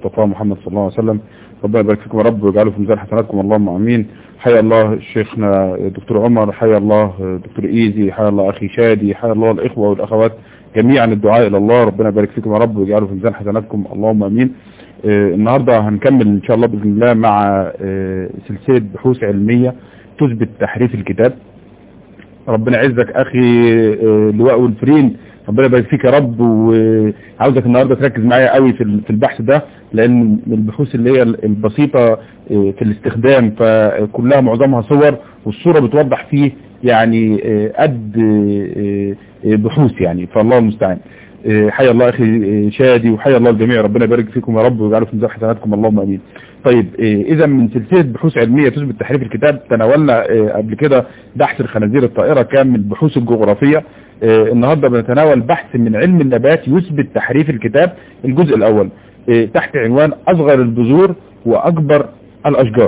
المصطفى محمد صلى الله عليه وسلم ربنا يبارك فيكم يا رب ويجعله في ميزان حسناتكم اللهم امين حيا الله شيخنا دكتور عمر حيا الله دكتور ايزي حيا الله اخي شادي حيا الله الاخوه والاخوات جميعا الدعاء الى الله ربنا يبارك فيكم يا رب ويجعله في ميزان حسناتكم اللهم امين آه، النهارده هنكمل ان شاء الله باذن الله مع آه، سلسله بحوث علميه تثبت تحريف الكتاب ربنا يعزك اخي آه، لواء والفرين ربنا يبارك فيك يا رب وعاوزك النهارده تركز معايا قوي في ال- في البحث ده لان من البحوث اللي هي البسيطه آه، في الاستخدام فكلها معظمها صور والصوره بتوضح فيه يعني آه، قد آه، آه، بحوث يعني فالله المستعان آه، حيا الله اخي آه، شادي وحيا الله الجميع ربنا يبارك فيكم يا رب ويجعله في ميزان حسناتكم اللهم امين طيب آه، اذا من سلسله بحوث علميه تثبت تحريف الكتاب تناولنا آه، قبل كده بحث الخنازير الطائره كان من البحوث الجغرافيه آه، النهارده بنتناول بحث من علم النبات يثبت تحريف الكتاب الجزء الاول آه، تحت عنوان اصغر البذور واكبر الاشجار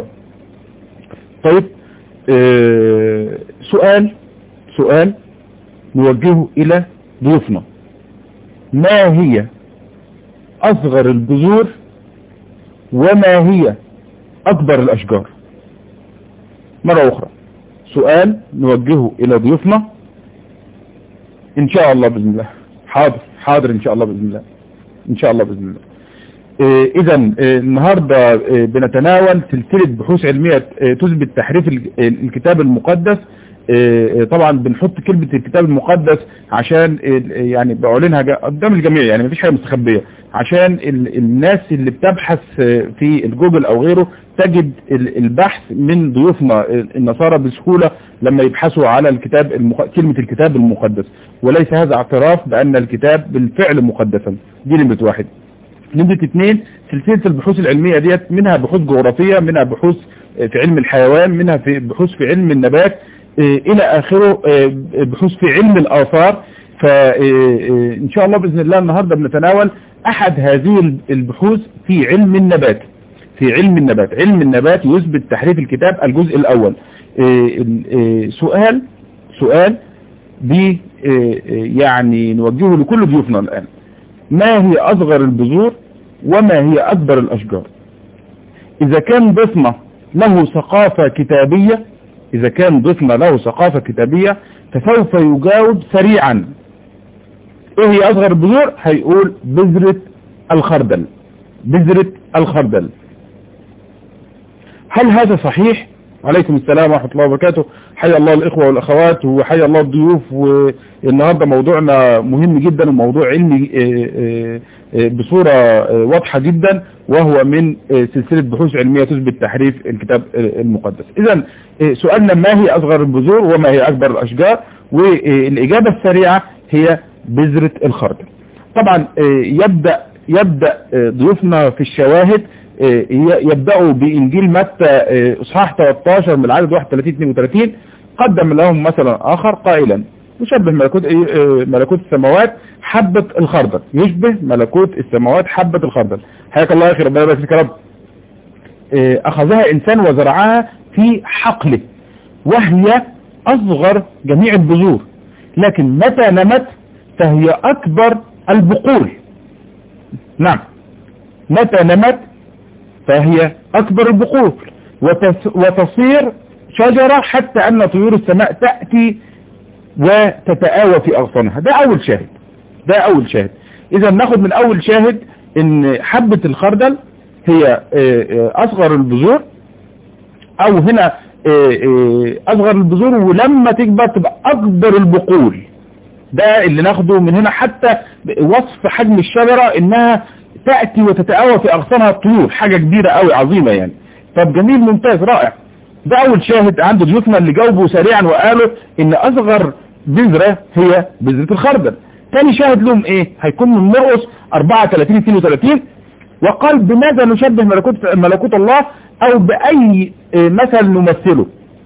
طيب آه، سؤال سؤال نوجهه الى ضيوفنا ما هي اصغر البذور وما هي اكبر الاشجار مرة اخرى سؤال نوجهه الى ضيوفنا ان شاء الله باذن الله حاضر حاضر ان شاء الله باذن الله ان شاء الله باذن الله اذا النهاردة آه، بنتناول سلسلة بحوث علمية آه، تثبت تحريف ال- آه، الكتاب المقدس آه، آه، طبعا بنحط كلمة الكتاب المقدس عشان ال- يعني بعلنها جا- قدام الجميع يعني مفيش حاجة مستخبية عشان ال- الناس اللي بتبحث آه، في الجوجل او غيره تجد ال- البحث من ضيوفنا آه، النصارى بسهولة لما يبحثوا على الكتاب المق... كلمة الكتاب المقدس وليس هذا اعتراف بأن الكتاب بالفعل مقدسا دي نمرة واحد نمرة اثنين سلسلة البحوث العلمية ديت منها بحوث جغرافية منها بحوث آه، في علم الحيوان منها في بحوث في علم النبات آه، إلى آخره آه، بحوث في علم الآثار فإن شاء الله بإذن الله النهاردة بنتناول أحد هذه البحوث في علم النبات في علم النبات علم النبات يثبت تحريف الكتاب الجزء الأول آه، آه، سؤال سؤال دي آه، آه، يعني نوجهه لكل ضيوفنا الآن ما هي أصغر البذور وما هي أكبر الأشجار إذا كان ضيفنا له ثقافة كتابية إذا كان ضيفنا له ثقافة كتابية فسوف يجاوب سريعا إيه هي أصغر البذور هيقول بذرة الخردل بذرة الخردل هل هذا صحيح عليكم السلام ورحمة الله وبركاته حيا الله الإخوة والأخوات وحيا الله الضيوف والنهاردة موضوعنا مهم جدا وموضوع علمي آه، آه، آه، بصورة آه، واضحة جدا وهو من آه، سلسلة بحوث علمية تثبت تحريف الكتاب آه، المقدس إذا سؤالنا ما هي أصغر البذور وما هي أكبر الأشجار والإجابة السريعة هي بذرة الخردل طبعا آه، يبدأ يبدأ آه، ضيوفنا في الشواهد آه، يبدأوا بإنجيل متى آه، إصحاح 13 من العدد 31 32 قدم لهم مثلا آخر قائلا يشبه ملكوت إيه؟ آه، ملكوت السماوات حبة الخردل يشبه ملكوت السماوات حبة الخردل حياك الله يا أخي ربنا يبارك فيك يا رب آه، أخذها إنسان وزرعها في حقله وهي أصغر جميع البذور لكن متى نمت فهي أكبر البقول نعم متى نمت فهي أكبر البقول وتس وتصير شجرة حتى أن طيور السماء تأتي وتتآوى في أغصانها ده أول شاهد ده أول شاهد إذا ناخد من أول شاهد إن حبة الخردل هي آه، آه، أصغر البذور أو هنا آه، آه، أصغر البذور ولما تكبر تبقى أكبر البقول ده اللي ناخده من هنا حتى وصف حجم الشجرة إنها تأتي وتتآوى في أغصانها الطيور حاجة كبيرة قوي عظيمة يعني طب جميل ممتاز رائع ده أول شاهد عند ضيوفنا اللي جاوبوا سريعا وقالوا إن أصغر بذرة هي بذرة الخردل تاني شاهد لهم إيه هيكون من مرقس 34 32 وقال بماذا نشبه ملكوت ملكوت الله أو بأي آه، مثل نمثله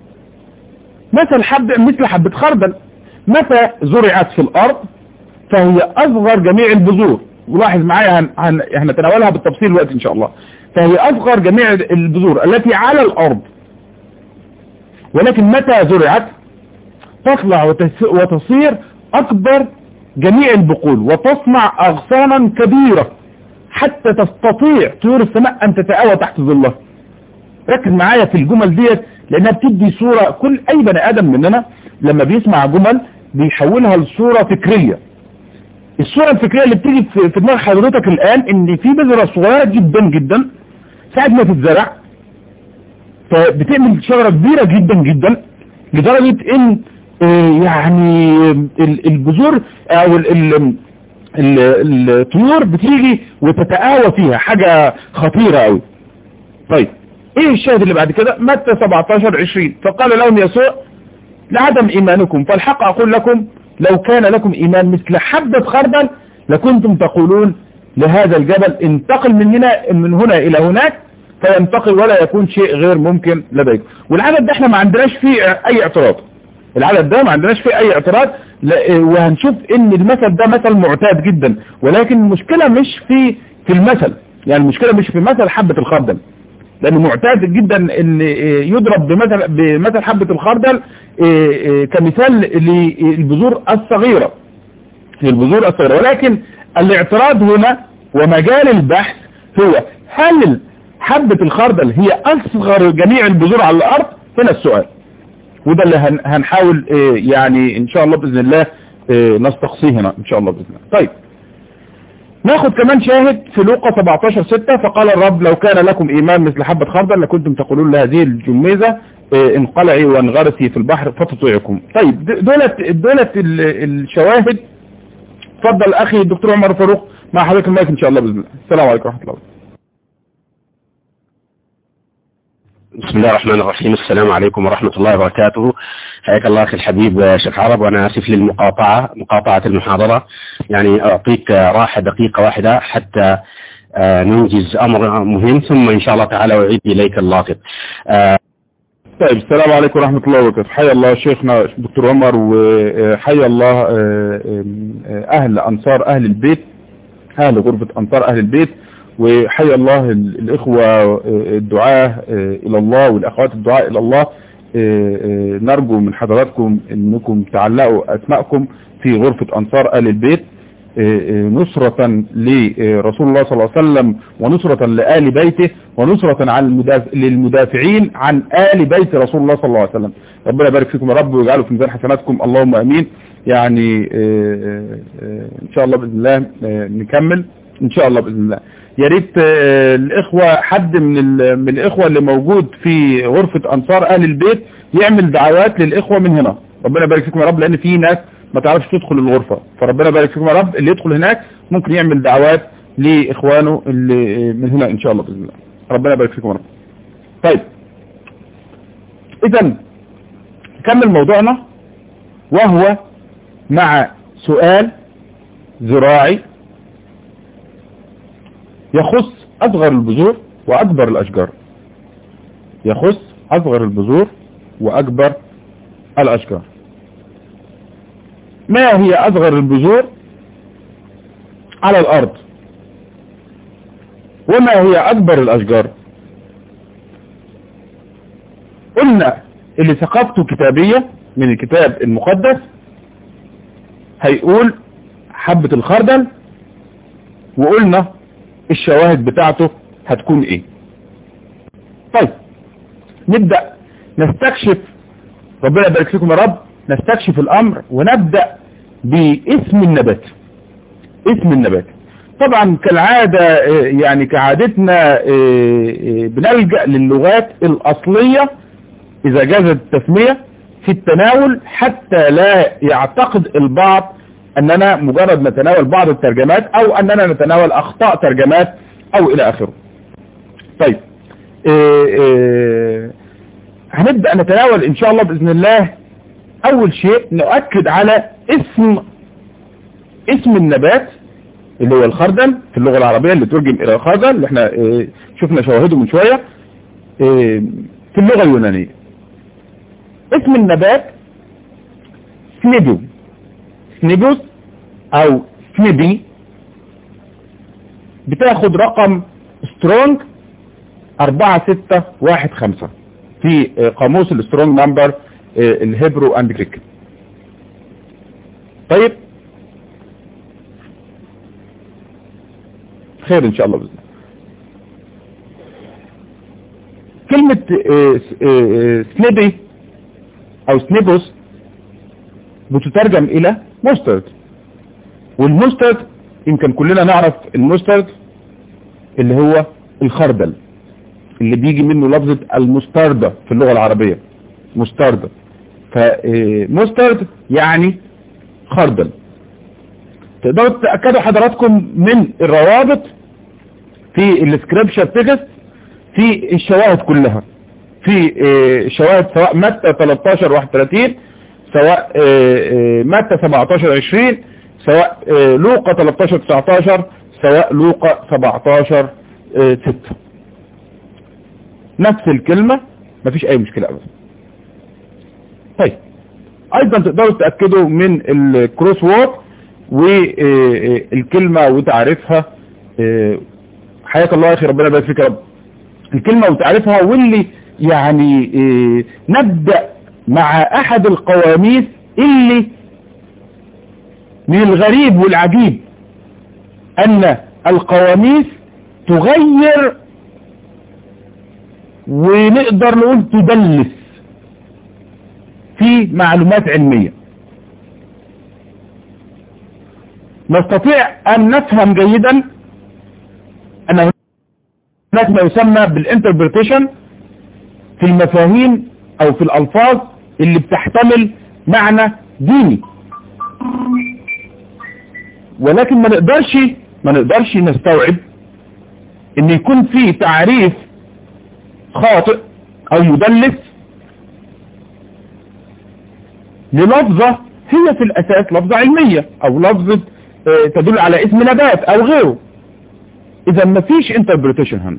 مثل حب مثل حبة خردل متى زرعت في الأرض فهي أصغر جميع البذور ولاحظ معايا هن... هن... هنتناولها بالتفصيل دلوقتي إن شاء الله فهي أصغر جميع البذور التي على الأرض ولكن متى زرعت تطلع وتس... وتصير أكبر جميع البقول وتصنع أغصانا كبيرة حتى تستطيع طيور السماء ان تتآوى تحت ظلها ركز معايا في الجمل ديت لانها بتدي صورة كل اي بني ادم مننا لما بيسمع جمل بيحولها لصورة فكرية الصورة الفكرية اللي بتيجي في دماغ حضرتك الان ان في بذرة صغيرة جدا جدا ساعة ما تتزرع فبتعمل شجرة كبيرة جدا جدا لدرجة ان يعني البذور او الطيور بتيجي وتتآوى فيها حاجة خطيرة قوي طيب ايه الشاهد اللي بعد كده متى 17 20 فقال لهم يسوع لعدم ايمانكم فالحق اقول لكم لو كان لكم ايمان مثل حبة خردل لكنتم تقولون لهذا الجبل انتقل من هنا من هنا الى هناك فينتقل ولا يكون شيء غير ممكن لديكم والعدد ده احنا ما عندناش فيه اي اعتراض العدد ده ما عندناش فيه اي اعتراض وهنشوف ان المثل ده مثل معتاد جدا ولكن المشكلة مش في في المثل يعني المشكلة مش في مثل حبة الخردل لانه معتاد جدا ان يضرب بمثل بمثل حبة الخردل كمثال للبذور الصغيرة للبذور الصغيرة ولكن الاعتراض هنا ومجال البحث هو هل حبة الخردل هي اصغر جميع البذور على الارض هنا السؤال وده اللي هنحاول يعني ان شاء الله باذن الله نستقصيه هنا ان شاء الله باذن الله طيب ناخد كمان شاهد في لوقا 17 6 فقال الرب لو كان لكم ايمان مثل حبة خردل لكنتم تقولون لهذه الجميزة انقلعي وانغرسي في البحر فتطيعكم طيب دولت دولت الشواهد اتفضل اخي الدكتور عمر فاروق مع حضرتك المايك ان شاء الله باذن الله السلام عليكم ورحمه الله بسم الله الرحمن الرحيم السلام عليكم ورحمة الله وبركاته حياك الله أخي الحبيب شيخ عرب وأنا آسف للمقاطعة مقاطعة المحاضرة يعني أعطيك راحة دقيقة واحدة حتى ننجز أمر مهم ثم إن شاء الله تعالى أعيد إليك اللافظ طيب السلام عليكم ورحمة الله وبركاته حيا الله شيخنا دكتور عمر وحيا الله أهل أنصار أهل البيت أهل غرفة أنصار أهل البيت وحيا الله الإخوة الدعاء إلى الله والأخوات الدعاء إلى الله نرجو من حضراتكم أنكم تعلقوا أسماءكم في غرفة أنصار آل البيت نصرة لرسول الله صلى الله عليه وسلم ونصرة لآل بيته ونصرة على المدافع للمدافعين عن آل بيت رسول الله صلى الله عليه وسلم ربنا يبارك فيكم يا رب ويجعله في ميزان حسناتكم اللهم أمين يعني إن شاء الله بإذن الله نكمل إن شاء الله بإذن الله يا ريت الإخوة حد من من الإخوة اللي موجود في غرفة أنصار أهل البيت يعمل دعوات للإخوة من هنا ربنا يبارك فيكم يا رب لأن في ناس ما تعرفش تدخل الغرفة فربنا يبارك فيكم يا رب اللي يدخل هناك ممكن يعمل دعوات لإخوانه اللي من هنا إن شاء الله بإذن الله ربنا يبارك فيكم يا رب طيب إذا نكمل موضوعنا وهو مع سؤال زراعي يخص أصغر البذور وأكبر الأشجار يخص أصغر البذور وأكبر الأشجار ما هي أصغر البذور على الأرض وما هي أكبر الأشجار قلنا اللي ثقافته كتابية من الكتاب المقدس هيقول حبة الخردل وقلنا الشواهد بتاعته هتكون ايه طيب نبدأ نستكشف ربنا يبارك فيكم يا رب نستكشف الامر ونبدأ باسم النبات اسم النبات طبعا كالعادة يعني كعادتنا بنلجأ للغات الاصلية اذا جازت التسمية في التناول حتى لا يعتقد البعض اننا مجرد نتناول بعض الترجمات او اننا نتناول اخطاء ترجمات او الى اخره طيب إيه إيه هنبدأ نتناول ان شاء الله باذن الله اول شيء نؤكد على اسم اسم النبات اللي هو الخردل في اللغة العربية اللي ترجم الى الخردل اللي احنا إيه شفنا شواهده من شوية في اللغة اليونانية اسم النبات سنيدو سنيبوس او سنيبي بتاخد رقم سترونج 4615 في قاموس السترونج نمبر الهبرو اند جريك طيب خير ان شاء الله بإذن الله كلمة سنيبي او سنيبوس بتترجم الى مسترد والمسترد يمكن كلنا نعرف المسترد اللي هو الخردل اللي بيجي منه لفظة المستردة في اللغة العربية مستردة فمسترد يعني خردل تقدروا تتأكدوا حضراتكم من الروابط في السكريبشر تكست في الشواهد كلها في شواهد سواء متى 13 31 سواء متى 17 20 سواء لوقا 13 19 سواء لوقا 17 6 نفس الكلمة مفيش اي مشكلة ابدا طيب ايضا تقدروا تتأكدوا من الكروس وورد والكلمة وتعرفها حياك الله يا اخي ربنا يبارك فيك يا رب الكلمة وتعرفها واللي يعني نبدأ مع احد القواميس اللي من الغريب والعجيب ان القواميس تغير ونقدر نقول تدلس في معلومات علمية نستطيع ان نفهم جيدا ان هناك ما يسمى بالانتربريتيشن في المفاهيم او في الالفاظ اللي بتحتمل معنى ديني ولكن ما نقدرش ما نقدرش نستوعب ان يكون في تعريف خاطئ او مدلس للفظة هي في الاساس لفظة علمية او لفظة اه تدل على اسم نبات او غيره اذا ما فيش انتربريتيشن هنا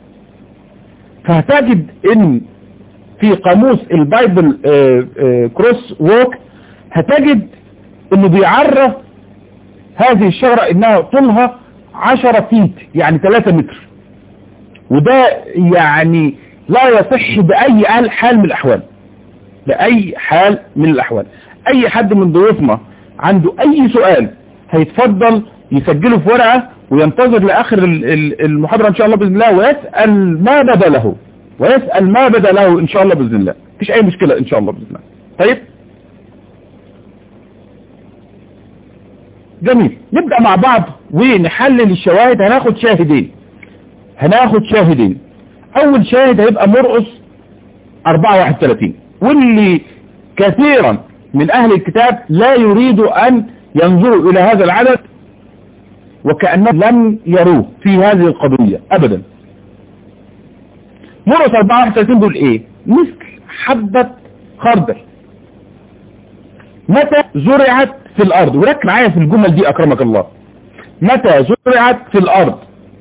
فهتجد ان في قاموس البايبل اه اه كروس ووك هتجد انه بيعرف هذه الشجرة انها طولها 10 فيت يعني 3 متر وده يعني لا يصح بأي حال من الأحوال بأي حال من الأحوال أي حد من ضيوفنا عنده أي سؤال هيتفضل يسجله في ورقة وينتظر لآخر المحاضرة إن شاء الله بإذن الله ويسأل ما بدا له ويسأل ما بدا له إن شاء الله بإذن الله مفيش أي مشكلة إن شاء الله بإذن الله طيب جميل نبدأ مع بعض ونحلل الشواهد هناخد شاهدين هناخد شاهدين اول شاهد هيبقى مرقص 431 واللي كثيرا من اهل الكتاب لا يريدوا ان ينظروا الى هذا العدد وكأنهم لم يروه في هذه القضية ابدا مرقص 431 دول ايه مثل حبة خردل متى زرعت في الارض وركز معايا في الجمل دي اكرمك الله متى زرعت في الارض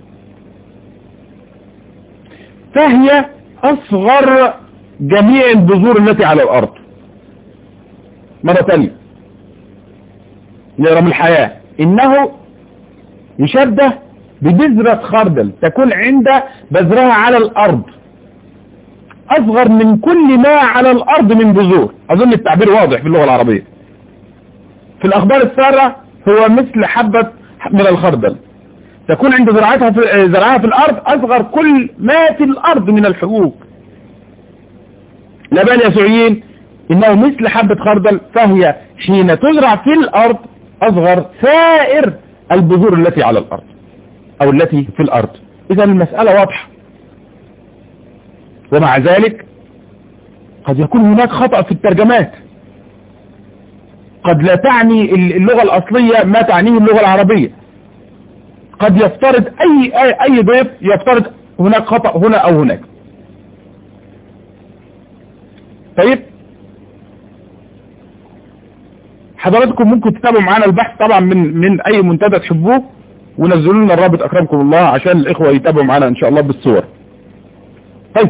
فهي اصغر جميع البذور التي على الارض مرة تانية نقرا من الحياة انه يشبه ببذرة خردل تكون عند بذرها على الارض اصغر من كل ما على الارض من بذور اظن التعبير واضح في اللغة العربية في الاخبار السارة هو مثل حبة من الخردل تكون عند زراعتها في زراعها في الارض اصغر كل ما في الارض من الحبوب لا بال يسوعيين انه مثل حبة خردل فهي حين تزرع في الارض اصغر سائر البذور التي على الارض او التي في الارض اذا المسألة واضحة ومع ذلك قد يكون هناك خطأ في الترجمات قد لا تعني اللغة الاصلية ما تعنيه اللغة العربية قد يفترض اي اي, أي ضيف يفترض هناك خطأ هنا او هناك طيب حضراتكم ممكن تتابعوا معانا البحث طبعا من من اي منتدى تحبوه ونزلوا لنا الرابط اكرمكم الله عشان الاخوة يتابعوا معانا ان شاء الله بالصور طيب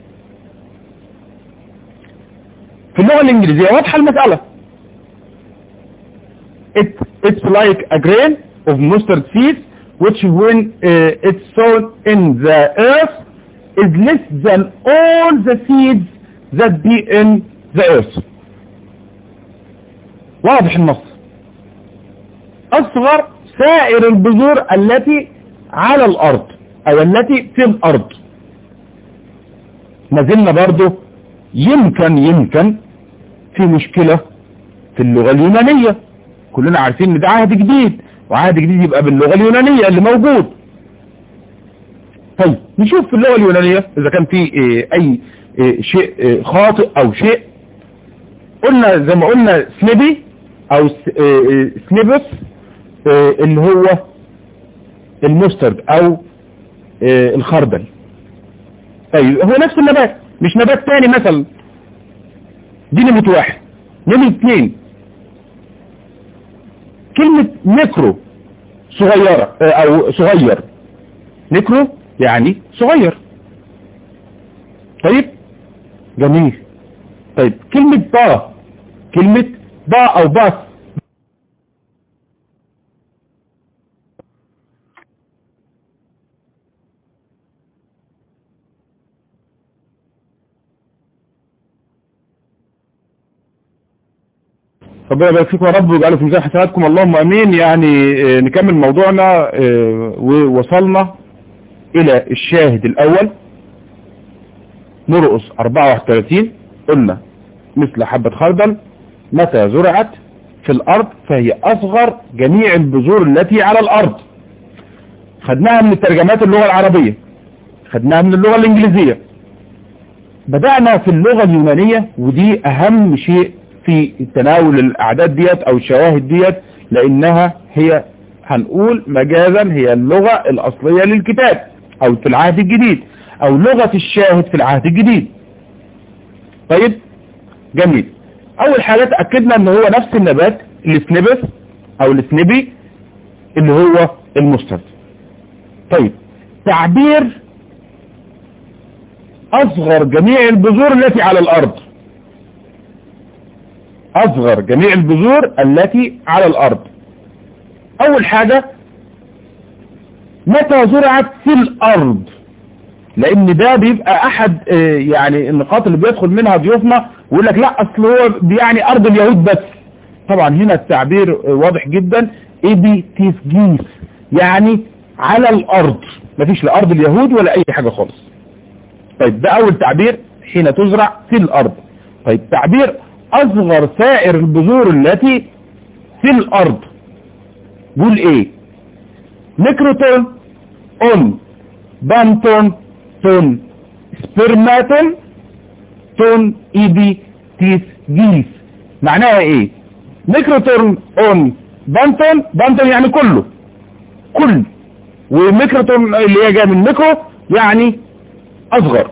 في اللغة الانجليزية واضحة المسألة It, it's like a grain of mustard seed which when uh, it's sown in the earth is less than all the seeds that be in the earth واضح النص أصغر سائر البذور التي على الارض او التي في الارض ما زلنا برضه يمكن يمكن في مشكلة في اللغة اليونانية كلنا عارفين ان ده عهد جديد وعهد جديد يبقى باللغة اليونانية اللي موجود طيب نشوف في اللغة اليونانية اذا كان في اه اي اه شيء اه خاطئ او شيء قلنا زي ما قلنا سنبي او سنيبس اللي هو المسترد او الخردل طيب هو نفس النبات مش نبات تاني مثلا دي نمرة واحد نمرة اثنين كلمة ميكرو صغيرة او صغير ميكرو يعني صغير طيب جميل طيب كلمة با كلمة با او باس ربنا يبارك فيكم يا رب ويجعله في ميزان حسناتكم اللهم امين يعني نكمل موضوعنا ووصلنا الى الشاهد الاول نرقص 34 قلنا مثل حبة خردل متى زرعت في الارض فهي اصغر جميع البذور التي على الارض خدناها من الترجمات اللغة العربية خدناها من اللغة الانجليزية بدأنا في اللغة اليونانية ودي اهم شيء في تناول الاعداد ديت او الشواهد ديت لانها هي هنقول مجازا هي اللغة الاصلية للكتاب او في العهد الجديد او لغة الشاهد في العهد الجديد طيب جميل اول حاجة تأكدنا ان هو نفس النبات السنبس او السنبي اللي هو المسترد طيب تعبير اصغر جميع البذور التي على الارض اصغر جميع البذور التي على الارض اول حاجة متى زرعت في الارض لان ده بيبقى احد يعني النقاط اللي بيدخل منها ضيوفنا ويقول لك لا اصل هو يعني ارض اليهود بس طبعا هنا التعبير واضح جدا ايدي تسجيس يعني على الارض مفيش لا ارض اليهود ولا اي حاجة خالص طيب ده اول تعبير حين تزرع في الارض طيب تعبير اصغر سائر البذور التي في الارض قول ايه ميكروتون اون بانتون تون سبرماتون تون ايدي تيس جيس معناها ايه ميكروتون اون بانتون بانتون يعني كله كل وميكروتون اللي هي جايه من ميكرو يعني اصغر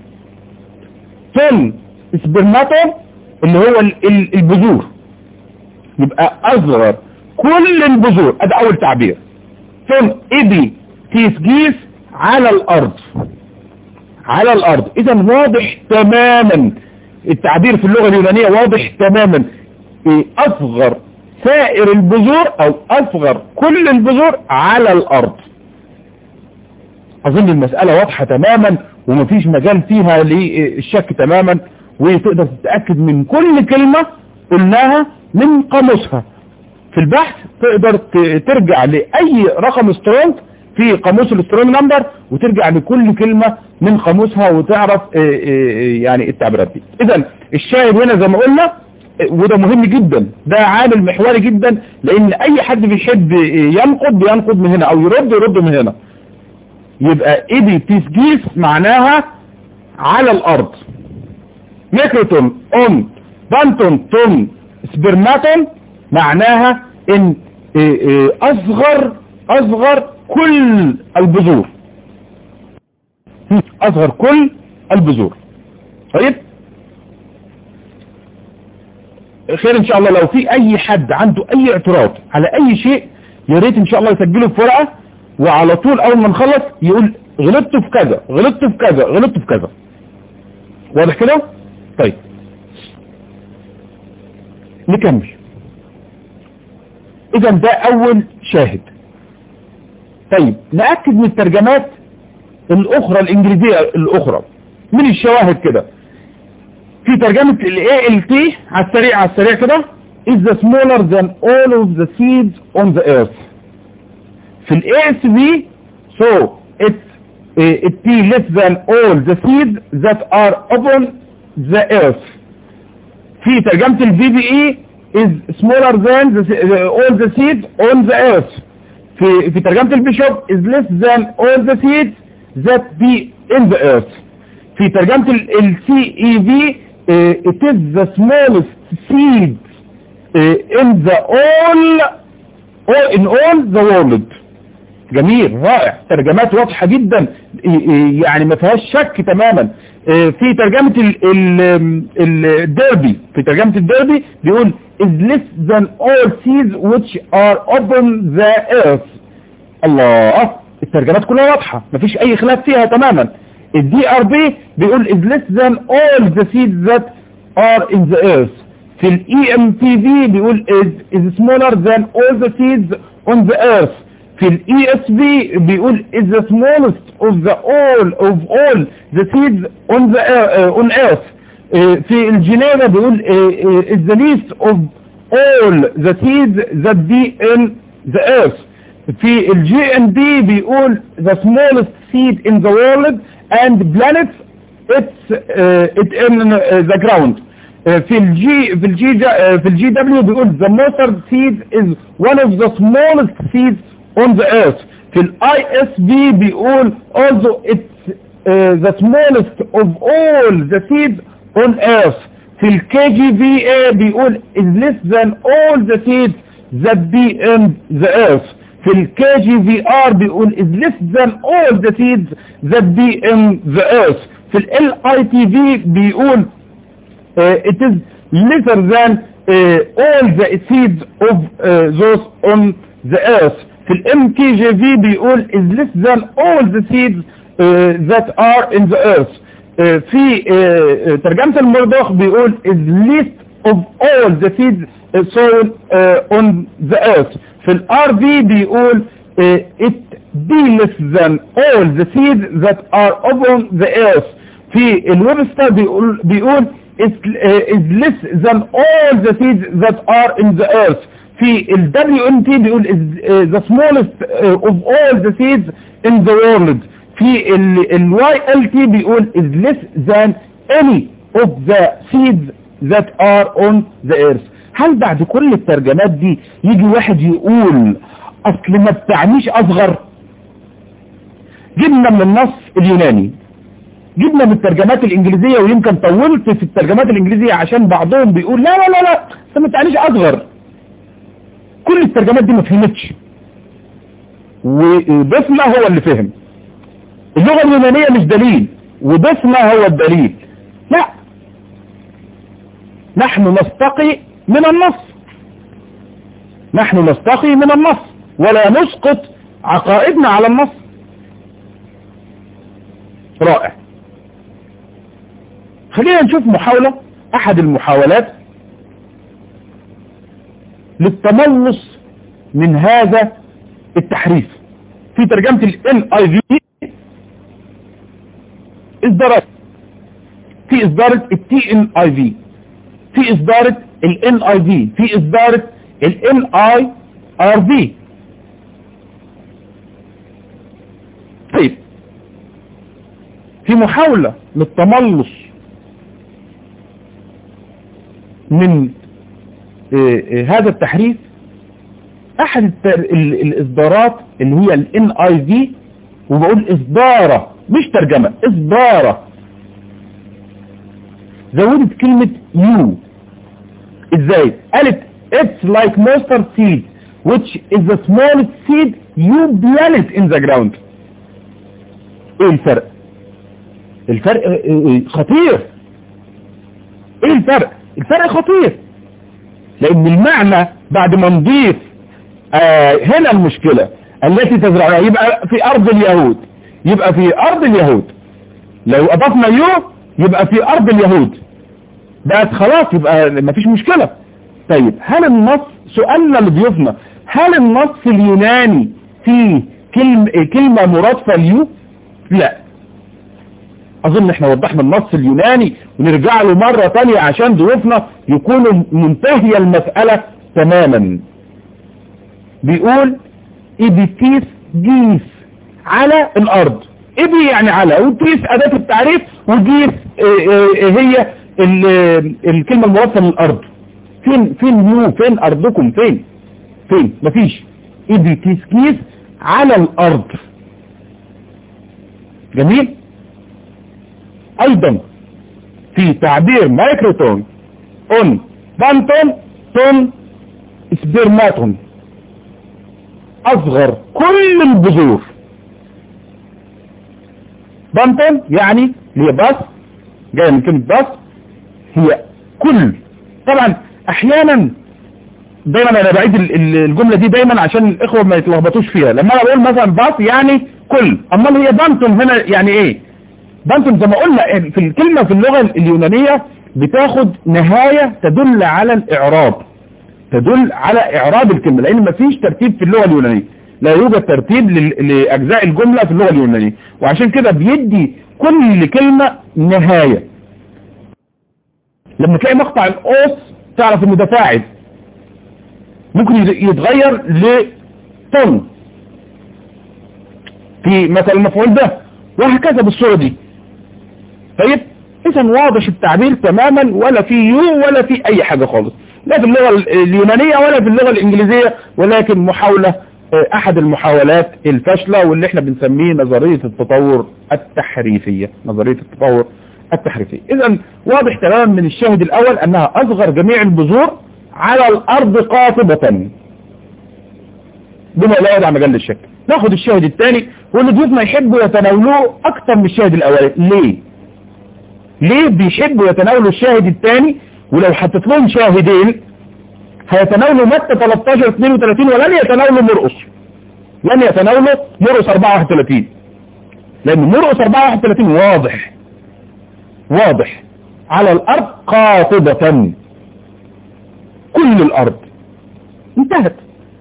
تون سبرماتون اللي هو البذور يبقى اصغر كل البذور ادي اول تعبير ثم ايدي تسجيس على الارض على الارض اذا واضح تماما التعبير في اللغة اليونانية واضح تماما اصغر سائر البذور او اصغر كل البذور على الارض اظن المسألة واضحة تماما ومفيش مجال فيها للشك تماما وتقدر تتأكد من كل كلمة قلناها من قاموسها في البحث تقدر ترجع لأي رقم سترونج في قاموس السترونج نمبر وترجع لكل كلمة من قاموسها وتعرف يعني التعبيرات دي اذا الشاهد هنا زي ما قلنا وده مهم جدا ده عامل محوري جدا لان اي حد بيحب ينقد بينقد من هنا او يرد يرد من هنا يبقى ايدي تسجيس معناها على الارض ميكروتون اون بانتون تون سبرماتون معناها ان اصغر اصغر كل البذور اصغر كل البذور طيب خير ان شاء الله لو في اي حد عنده اي اعتراض على اي شيء يا ريت ان شاء الله يسجله في ورقه وعلى طول اول ما نخلص يقول غلطت في كذا غلطت في كذا غلطت في كذا واضح كده طيب نكمل اذا ده اول شاهد طيب نأكد من الترجمات الاخرى الانجليزية الاخرى من الشواهد كده في ترجمة ال ALT على السريع على السريع كده is the smaller than all of the seeds on the earth في ال ASV so it's uh, it be less than all the seeds that are upon the earth في ترجمة البي بي اي is smaller than the, the, all the seeds on the earth في في ترجمة البيشوب is less than all the seeds that be in the earth في ترجمة السي اي في it is the smallest seed uh, in the all, all in all the world جميل رائع ترجمات واضحة جدا يعني ما فيهاش شك تماما في ترجمة الديربي في ترجمة الديربي بيقول is less than all seeds which are upon the earth الله الترجمات كلها واضحة مفيش اي خلاف فيها تماما الدي ار بي بيقول is less than all the seeds that are in the earth في الاي ام تي في بيقول is, is smaller than all the seeds on the earth في الاي اس بي بيقول is the smallest of the all of all the seeds on the uh, on earth uh, في الجنيفا بيقول uh, is the least of all the seeds that be in the earth في الجي ان بي بيقول the smallest seed in the world and planets it's uh, it in uh, the ground في الجي في الجي في الجي دبليو بيقول the mustard seed is one of the smallest seeds on the earth في الاي اس بي بيقول also it's uh, the smallest of all the seeds on earth في الكي جي في اي بيقول is less than all the seeds that be in the earth في الكي جي في ار بيقول is less than all the seeds that be in the earth في ال اي تي في بيقول uh, it is lesser than uh, all the seeds of uh, those on the earth في الام كي جي في بيقول is less than all the seeds uh, that are in the earth uh, في uh, ترجمة المرضخ بيقول is least of all the seeds sown uh, on the earth في الار في بيقول uh, it be less than all the seeds that are upon the earth في الويبستر بيقول بيقول is, uh, is less than all the seeds that are in the earth في ال WNT بيقول is uh, the smallest uh, of all the seeds in the world في ال YLT بيقول is less than any of the seeds that are on the earth هل بعد كل الترجمات دي يجي واحد يقول اصل ما بتعنيش اصغر جبنا من النص اليوناني جبنا من الترجمات الانجليزية ويمكن طولت في الترجمات الانجليزية عشان بعضهم بيقول لا لا لا لا ما بتعنيش اصغر كل الترجمات دي ما فهمتش وبسمة هو اللي فهم اللغة اليونانية مش دليل وبسمة هو الدليل لا نحن نستقي من النص نحن نستقي من النص ولا نسقط عقائدنا على النص رائع خلينا نشوف محاولة احد المحاولات للتملص من هذا التحريف في ترجمة ال NIV اصدارات في اصدارة ال TNIV في اصدارة ال NIV في اصدارة ال NIRV طيب في محاولة للتملص من هذا التحريف احد الاصدارات اللي هي ال NIV وبقول اصدارة مش ترجمة اصدارة زودت كلمة you ازاي قالت it's like mustard seed which is the smallest seed you plant in the ground ايه الفرق الفرق خطير ايه الفرق الفرق خطير لان المعنى بعد ما نضيف آه هنا المشكلة التي تزرعها يبقى في ارض اليهود يبقى في ارض اليهود لو اضفنا يو يبقى في ارض اليهود بقت خلاص يبقى مفيش مشكلة طيب هل النص سؤالنا لضيوفنا هل النص اليوناني فيه كلمة, كلمة مرادفة ليو لا اظن احنا وضحنا النص اليوناني ونرجع له مرة تانية عشان ضيوفنا يكونوا منتهية المسألة تماما بيقول ايبيتيس جيس على الارض ابي يعني على وتقيس اداة التعريف وتقيس هي الكلمة الموصلة للارض فين فين يو فين ارضكم فين فين مفيش ابي تسكيس على الارض جميل ايضا في تعبير مايكروتون اون بانتون تون سبرماتون اصغر كل البذور بانتون يعني هي بس جايه من كلمه بس هي كل طبعا احيانا دايما انا بعيد الجمله دي دايما عشان الاخوه ما يتلخبطوش فيها لما انا بقول مثلا باص يعني كل امال هي بانتون هنا يعني ايه بانتون زي ما قلنا في الكلمه في اللغه اليونانيه بتاخد نهايه تدل على الاعراب تدل على اعراب الكلمه لان مفيش ترتيب في اللغه اليونانيه لا يوجد ترتيب لاجزاء الجمله في اللغه اليونانيه وعشان كده بيدي كل كلمه نهايه لما تلاقي مقطع القوس تعرف انه ده فاعل ممكن يتغير لطن في مثل المفعول ده وهكذا بالصورة دي طيب اذا واضح التعبير تماما ولا في يو ولا في اي حاجة خالص لا في اللغة اليونانية ولا في اللغة الانجليزية ولكن محاولة احد المحاولات الفاشلة واللي احنا بنسميه نظرية التطور التحريفية نظرية التطور التحريفية اذا واضح تماما من الشاهد الاول انها اصغر جميع البذور على الارض قاطبة بما لا يدع مجال الشك ناخد الشاهد الثاني واللي ضيوفنا يحبوا يتناولوه اكتر من الشاهد الاولاني ليه ليه بيحبوا يتناولوا الشاهد الثاني ولو حطيت لهم شاهدين هيتناولوا متى 13 32 ولن يتناولوا مرقص لن يتناولوا مرقص 34 لان مرقص 34 واضح واضح على الارض قاطبة كل الارض انتهت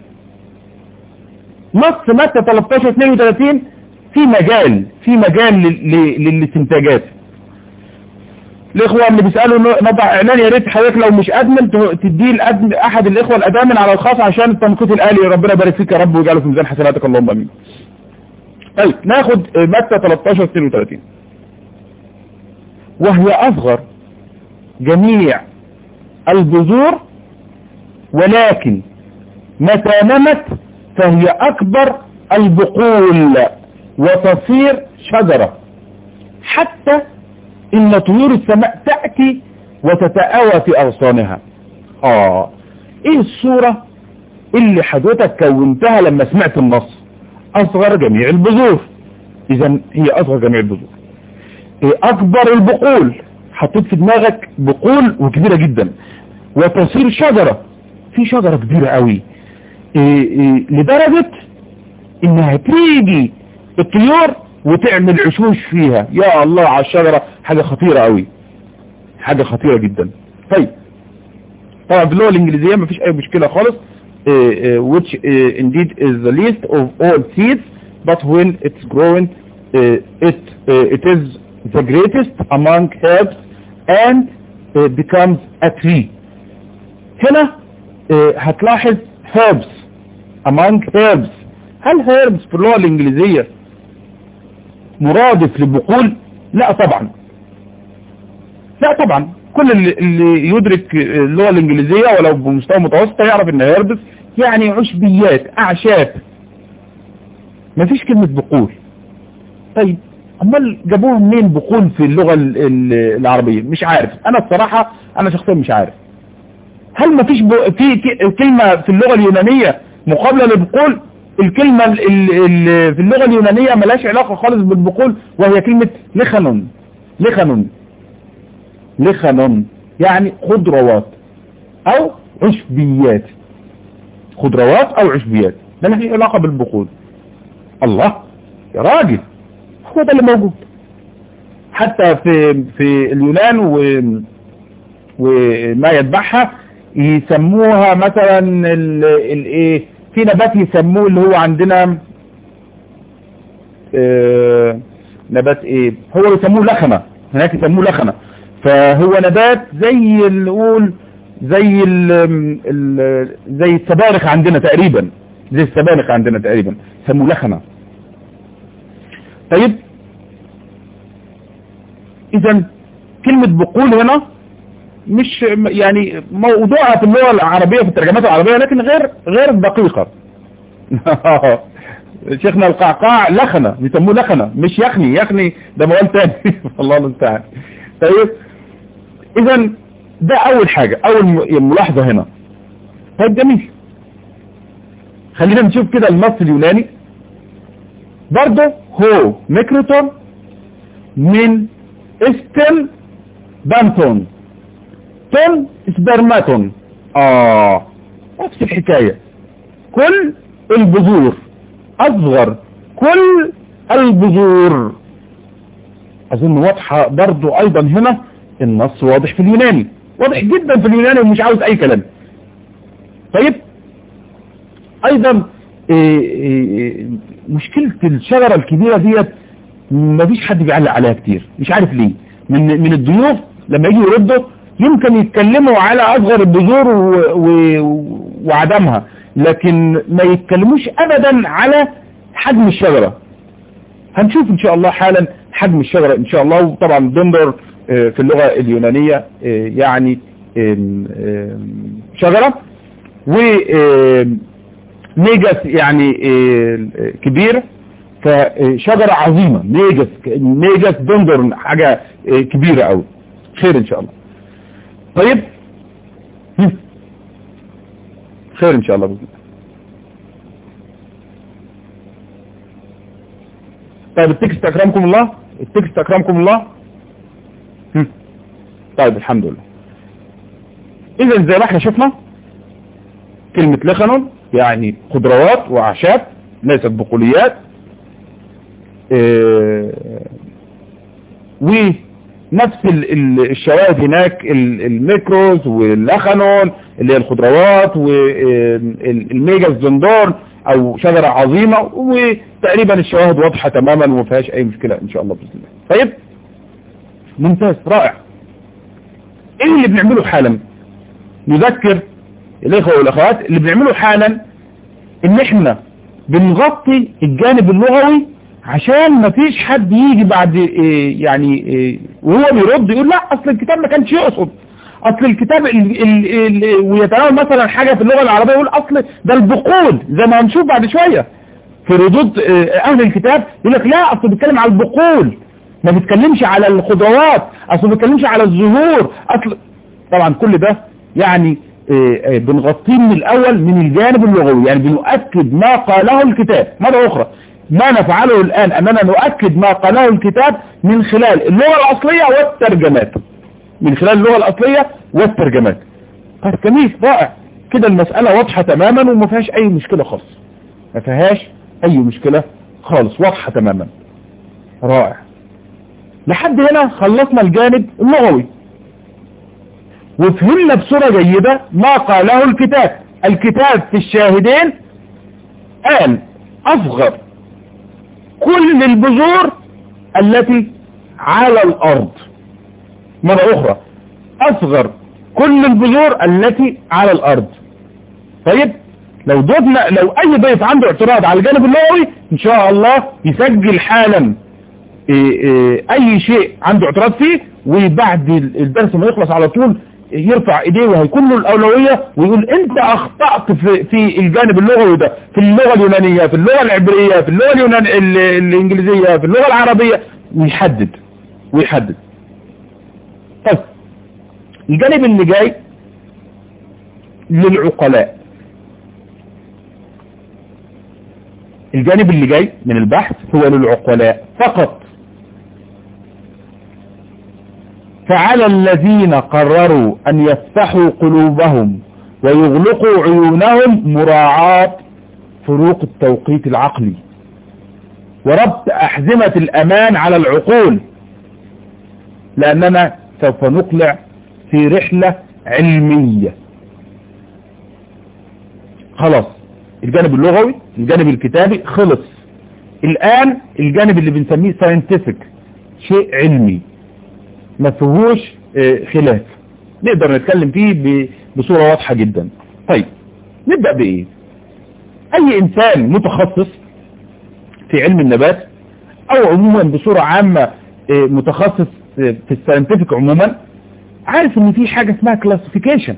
نص متى 13 32 في مجال في مجال للاستنتاجات الاخوه اللي بيسالوا نضع اعلان يا ريت حضرتك لو مش ادمن تديه الادمن احد الاخوه الادامن على الخاص عشان التنقيط الالي ربنا يبارك فيك يا رب ويجعله في ميزان حسناتك اللهم امين طيب ناخد متى 13 32 وهي اصغر جميع البذور ولكن متى نمت فهي اكبر البقول وتصير شجرة حتى ان طيور السماء تأتي وتتآوى في اغصانها اه ايه الصورة اللي حضرتك كونتها لما سمعت النص اصغر جميع البذور اذا هي اصغر جميع البذور إيه اكبر البقول حطيت في دماغك بقول وكبيرة جدا وتصير شجرة في شجرة كبيرة قوي إيه إيه لدرجة انها تيجي الطيور وتعمل عشوش فيها يا الله على الشجرة حاجة خطيرة قوي حاجة خطيرة جدا طيب طبعا في اللغة الانجليزية مفيش اي مشكلة خالص which indeed is the least of all seeds but when it's growing it it is the greatest among herbs and becomes a tree هنا هتلاحظ herbs among herbs هل herbs في اللغة الانجليزية مرادف للبقول لا طبعا لا طبعا كل اللي يدرك اللغة الانجليزية ولو بمستوى متوسط يعرف ان herbs يعني عشبيات اعشاب مفيش كلمة بقول طيب امال جابوها منين بقول في اللغة العربية مش عارف انا الصراحة انا شخصيا مش عارف هل مفيش في كلمة في اللغة اليونانية مقابلة للبقول الكلمة اللي في اللغة اليونانية ملاش علاقة خالص بالبقول وهي كلمة لخنون لخنون لخنون يعني خضروات او عشبيات خضروات او عشبيات ده له علاقة بالبقول الله يا راجل هو ده اللي موجود حتى في في اليونان و وما يتبعها يسموها مثلا الايه في نبات يسموه اللي هو عندنا اه نبات ايه هو يسموه لخمة هناك يسموه لخمة فهو نبات زي اللي نقول زي ال ال زي السبانخ عندنا تقريبا زي السبانخ عندنا تقريبا يسموه لخمة طيب اذا كلمة بقول هنا مش يعني موضوعها في اللغة العربية في الترجمات العربية لكن غير غير دقيقة شيخنا القعقاع لخنة بيسموه لخنة مش يخني يخني ده موال تاني الله المستعان طيب اذا ده اول حاجة اول ملاحظة هنا طيب جميل خلينا نشوف كده النص اليوناني برضه هو ميكروتون من استل بانتون تون سبرماتون اه نفس الحكاية كل البذور اصغر كل البذور اظن واضحة برضو ايضا هنا النص واضح في اليوناني واضح جدا في اليوناني ومش عاوز اي كلام طيب ايضا إيه إيه مشكلة الشجرة الكبيرة ديت مفيش حد بيعلق عليها كتير مش عارف ليه من من الضيوف لما يجي يردوا يمكن يتكلموا على اصغر البذور وعدمها لكن ما يتكلموش ابدا على حجم الشجرة هنشوف ان شاء الله حالا حجم الشجرة ان شاء الله وطبعا دندر في اللغة اليونانية يعني شجرة و نيجس يعني كبير فشجرة عظيمة نيجس نيجس دندر حاجة كبيرة قوي خير ان شاء الله طيب خير ان شاء الله بإذن الله طيب التكست اكرمكم الله التكست اكرمكم الله طيب الحمد لله اذا زي ما احنا شفنا كلمة لخنون يعني خضروات واعشاب ليست بقوليات اه ونفس الشواهد هناك الميكروز واللخنون اللي هي الخضروات والميجاز زندور او شجرة عظيمة وتقريبا الشواهد واضحة تماما وما فيهاش اي مشكلة ان شاء الله بإذن الله طيب ممتاز رائع ايه اللي بنعمله حالا نذكر الاخوة والاخوات اللي بنعمله حالا ان احنا بنغطي الجانب اللغوي عشان ما فيش حد يجي بعد إيه يعني إيه وهو بيرد يقول لا اصل الكتاب ما كانش يقصد اصل الكتاب ال ال ال ويتناول مثلا حاجة في اللغة العربية يقول اصل ده البقول زي ما هنشوف بعد شوية في ردود اهل الكتاب يقول لك لا اصل بيتكلم على البقول ما بيتكلمش على الخضروات اصل ما بيتكلمش على الزهور اصل طبعا كل ده يعني بنغطيه من الاول من الجانب اللغوي يعني بنؤكد ما قاله الكتاب مرة اخرى ما نفعله الان اننا نؤكد ما قاله الكتاب من خلال اللغة الاصلية والترجمات من خلال اللغة الاصلية والترجمات طيب جميل رائع كده المسألة واضحة تماما وما فيهاش اي مشكلة خالص ما فيهاش اي مشكلة خالص واضحة تماما رائع لحد هنا خلصنا الجانب اللغوي وفهمنا بصورة جيدة ما قاله الكتاب الكتاب في الشاهدين قال أصغر كل البذور التي على الأرض مرة أخرى أصغر كل البذور التي على الأرض طيب لو ضفنا لو أي ضيف عنده اعتراض على الجانب اللغوي إن شاء الله يسجل حالا إيه إيه أي شيء عنده اعتراض فيه وبعد الدرس ما يخلص على طول يرفع ايديه وهيكون له الاولوية ويقول انت اخطأت في, في الجانب اللغوي ده في اللغة اليونانية في اللغة العبرية في اللغة اليونان الانجليزية في اللغة العربية ويحدد ويحدد طيب الجانب اللي جاي للعقلاء الجانب اللي جاي من البحث هو للعقلاء فقط فعلى الذين قرروا أن يفتحوا قلوبهم ويغلقوا عيونهم مراعاة فروق التوقيت العقلي وربط أحزمة الأمان على العقول لأننا سوف نقلع في رحلة علمية خلاص الجانب اللغوي الجانب الكتابي خلص الآن الجانب اللي بنسميه ساينتفك شيء علمي ما فيهوش خلاف نقدر نتكلم فيه بصورة واضحة جدا طيب نبدأ بإيه أي إنسان متخصص في علم النبات او عموما بصورة عامة متخصص في الساينتفك عموما عارف ان في حاجة اسمها كلاسيفيكيشن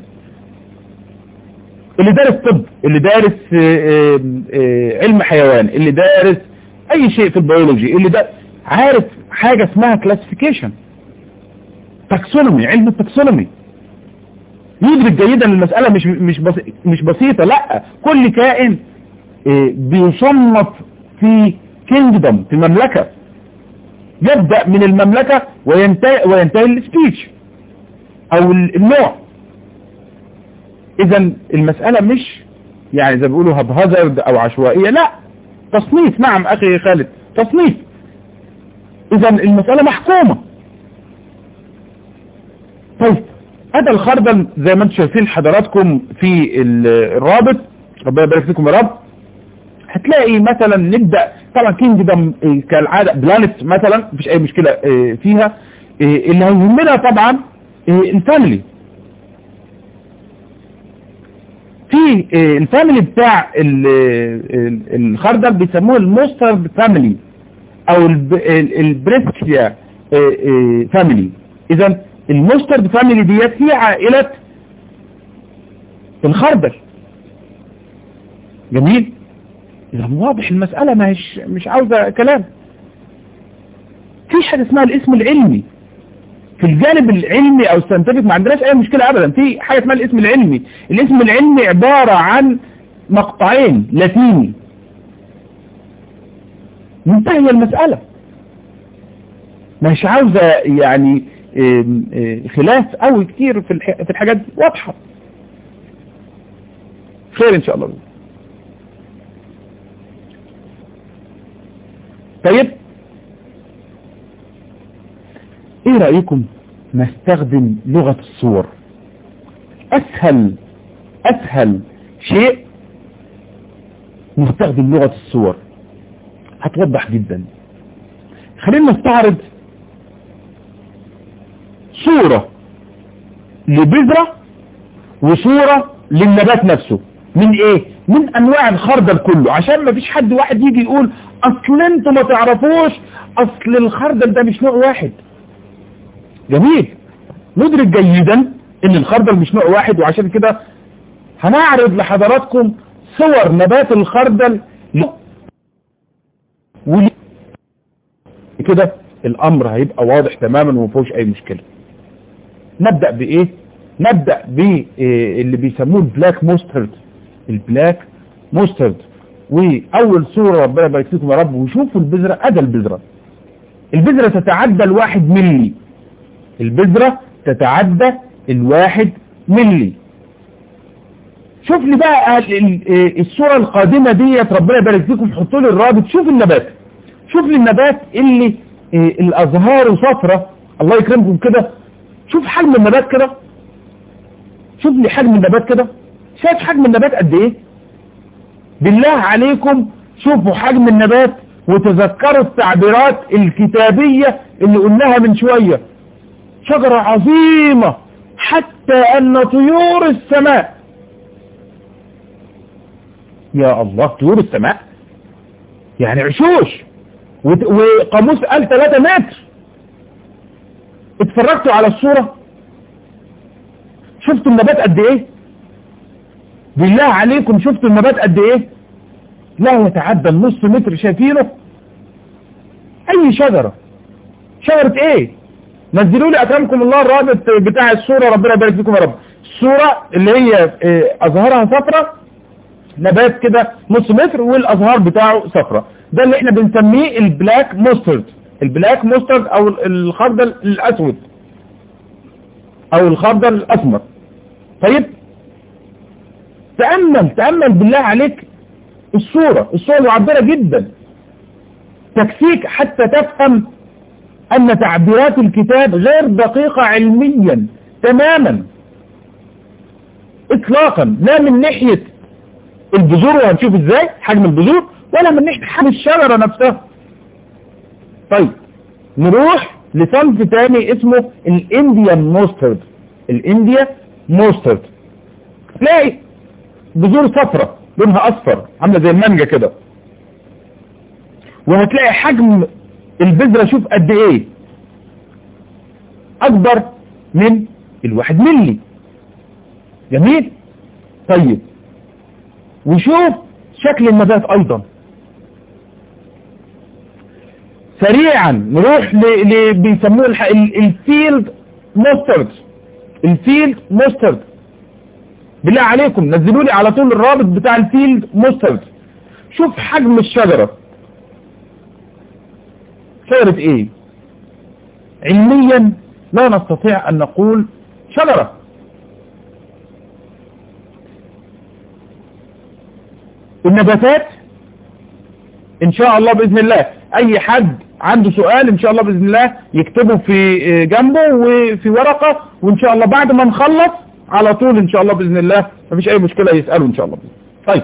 اللي دارس طب اللي دارس علم حيوان اللي دارس اي شيء في البيولوجي اللي دارس عارف حاجة اسمها كلاسيفيكيشن تاكسونومي علم التاكسونومي يدرك جيدا المسألة مش مش مش بسيطة لا كل كائن بيصنف في كينجدم في مملكة يبدأ من المملكة وينتهي وينتهي السبيتش او النوع اذا المسألة مش يعني زي بيقولوا هبهزرد او عشوائية لا تصنيف نعم اخي خالد تصنيف اذا المسألة محكومة طيب هذا الخردل زي ما انتم شايفين حضراتكم في الرابط ربنا يبارك فيكم يا رب هتلاقي مثلا نبدأ طبعا كينجدم كالعادة بلانت مثلا مفيش اي مشكلة فيها اللي هيهمنا طبعا الفاميلي في الفاميلي بتاع الخردل بيسموه الموسترد فاميلي او البريسكيا فاميلي اذا الموسترد فاميلي ديت هي عائلة الخردل جميل اذا واضح المسألة مش مش عاوزة كلام في حاجة اسمها الاسم العلمي في الجانب العلمي او السنتفك ما عندناش اي مشكلة ابدا في حاجة اسمها الاسم العلمي الاسم العلمي عبارة عن مقطعين لاتيني منتهية المسألة مش عاوزة يعني خلاف قوي كتير في في الحاجات دي واضحة خير ان شاء الله طيب ايه رأيكم نستخدم لغة الصور اسهل اسهل شيء نستخدم لغة الصور هتوضح جدا خلينا نستعرض صورة لبذرة وصورة للنبات نفسه من ايه من انواع الخردل كله عشان ما فيش حد واحد يجي يقول اصل انتوا ما تعرفوش اصل الخردل ده مش نوع واحد جميل ندرك جيدا ان الخردل مش نوع واحد وعشان كده هنعرض لحضراتكم صور نبات الخردل وليه كده الامر هيبقى واضح تماما ومفيهوش اي مشكلة نبدأ بايه نبدأ باللي بيسموه البلاك موسترد البلاك موسترد واول صورة ربنا يبارك فيكم يا رب وشوفوا البذرة ادى البذرة البذرة تتعدى الواحد ملي البذرة تتعدى الواحد ملي شوف لي بقى الصورة القادمة ديت ربنا يبارك فيكم حطوا لي الرابط شوف النبات شوف لي النبات اللي الازهار صفرة الله يكرمكم كده شوف حجم النبات كده شوف لي حجم النبات كده شايف حجم النبات قد ايه بالله عليكم شوفوا حجم النبات وتذكروا التعبيرات الكتابية اللي قلناها من شوية شجرة عظيمة حتى ان طيور السماء يا الله طيور السماء يعني عشوش وقاموس قال 3 متر اتفرجتوا على الصورة شفتوا النبات قد ايه بالله عليكم شفتوا النبات قد ايه لا يتعدى النص متر شايفينه اي شجرة شجرة ايه نزلوا لي اكرمكم الله الرابط بتاع الصورة ربنا يبارك فيكم يا رب الصورة اللي هي ازهارها صفرة نبات كده نص متر والازهار بتاعه صفرة ده اللي احنا بنسميه البلاك موسترد البلاك موسترد او الخردل الاسود او الخردل الاسمر طيب تأمل تأمل بالله عليك الصورة الصورة معبرة جدا تكفيك حتى تفهم ان تعبيرات الكتاب غير دقيقة علميا تماما اطلاقا لا من ناحية البذور وهنشوف ازاي حجم البذور ولا من ناحية حجم الشجرة نفسها طيب نروح لصنف تاني اسمه الانديان موسترد الانديا موسترد تلاقي بذور صفرة لونها اصفر عاملة زي المانجا كده وهتلاقي حجم البذرة شوف قد ايه اكبر من الواحد ملي جميل طيب وشوف شكل النبات ايضا سريعا نروح ل... ل... بيسموه الح... الفيلد مسترد الفيلد مسترد بالله عليكم نزلوا لي على طول الرابط بتاع الفيلد مسترد شوف حجم الشجرة شجرة ايه علميا لا نستطيع ان نقول شجرة النباتات ان شاء الله باذن الله اي حد عنده سؤال ان شاء الله باذن الله يكتبه في جنبه وفي ورقة وان شاء الله بعد ما نخلص على طول ان شاء الله باذن الله مفيش اي مشكلة يسأله ان شاء الله طيب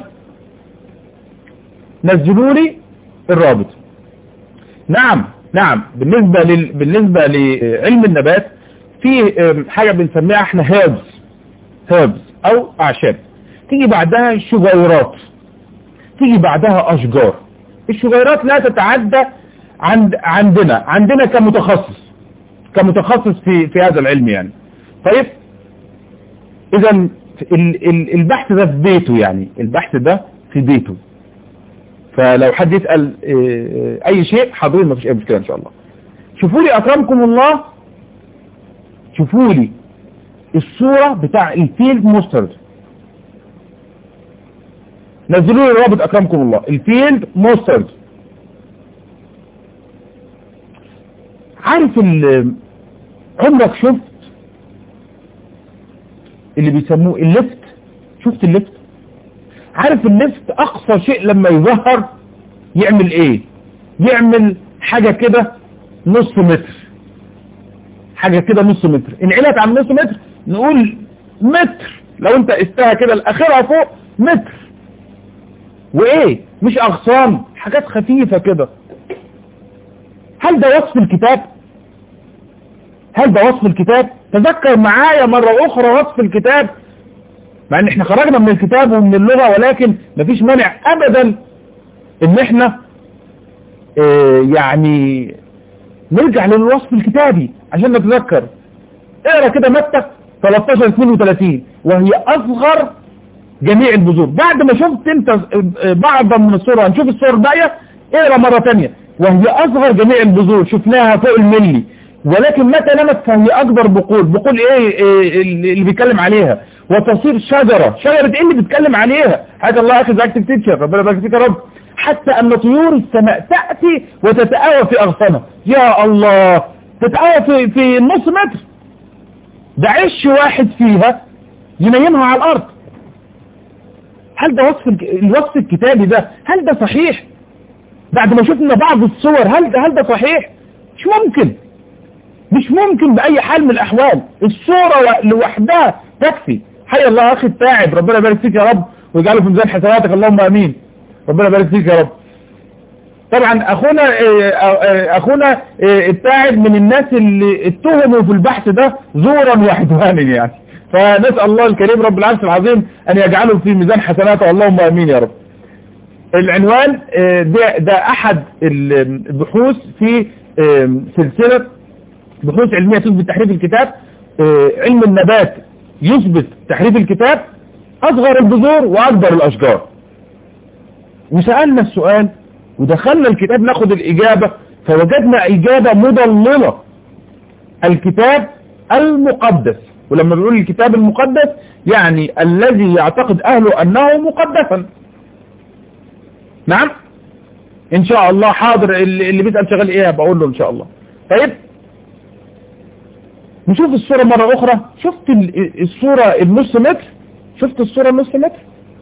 نزلوا لي الرابط نعم نعم بالنسبة لل... بالنسبة لعلم النبات في حاجة بنسميها احنا هيربز هيربز او اعشاب تيجي بعدها شجيرات تيجي بعدها اشجار الشجيرات لا تتعدى عند عندنا عندنا كمتخصص كمتخصص في في هذا العلم يعني طيب اذا البحث ده في بيته يعني البحث ده في بيته فلو حد يسأل اي شيء حاضرين مفيش اي مشكلة ان شاء الله شوفوا لي اكرمكم الله شوفوا لي الصورة بتاع الفيلد مسترد نزلوا لي الرابط اكرمكم الله الفيلد مسترد عارف عمرك شفت اللي بيسموه الليفت شفت الليفت عارف الليفت اقصى شيء لما يظهر يعمل ايه يعمل حاجة كده نص متر حاجة كده نص متر ان علت عن نص متر نقول متر لو انت قستها كده الاخرها فوق متر وايه مش اغصان حاجات خفيفة كده هل ده وصف الكتاب هل ده وصف الكتاب تذكر معايا مرة اخرى وصف الكتاب مع ان احنا خرجنا من الكتاب ومن اللغة ولكن مفيش مانع ابدا ان احنا اه يعني نرجع للوصف الكتابي عشان نتذكر اقرا كده متى 13 32 وهي اصغر جميع البذور بعد ما شفت انت بعض من الصورة هنشوف الصور الباقية اقرا مرة تانية وهي اصغر جميع البذور شفناها فوق الملي ولكن متى نمت فهي اكبر بقول بقول ايه, إيه اللي بيتكلم عليها وتصير شجرة شجرة ايه اللي بيتكلم عليها حاجة الله اخذ اكتب تيتشر ربنا يبارك فيك يا رب حتى ان طيور السماء تأتي وتتآوى في اغصانها يا الله تتآوى في, في نص متر ده عش واحد فيها ينيمها على الارض هل ده وصف الوصف الكتابي ده هل ده صحيح بعد ما شفنا بعض الصور هل ده هل ده صحيح مش ممكن مش ممكن بأي حال من الأحوال الصورة لوحدها تكفي حي الله أخي التاعب ربنا يبارك فيك يا رب ويجعله في ميزان حسناتك اللهم أمين ربنا يبارك فيك يا رب طبعا أخونا أخونا التاعب من الناس اللي اتهموا في البحث ده زورا وعدوانا يعني فنسأل الله الكريم رب العرش العظيم أن يجعله في ميزان حسناته اللهم أمين يا رب العنوان ده, ده أحد البحوث في سلسلة بحوث علمية تثبت تحريف الكتاب علم النبات يثبت تحريف الكتاب أصغر البذور وأكبر الأشجار وسألنا السؤال ودخلنا الكتاب ناخد الإجابة فوجدنا إجابة مضللة الكتاب المقدس ولما بنقول الكتاب المقدس يعني الذي يعتقد أهله أنه مقدسا نعم إن شاء الله حاضر اللي بيسأل شغال إيه بقول له إن شاء الله طيب نشوف الصورة مرة أخرى شفت الصورة النص متر شفت الصورة النص متر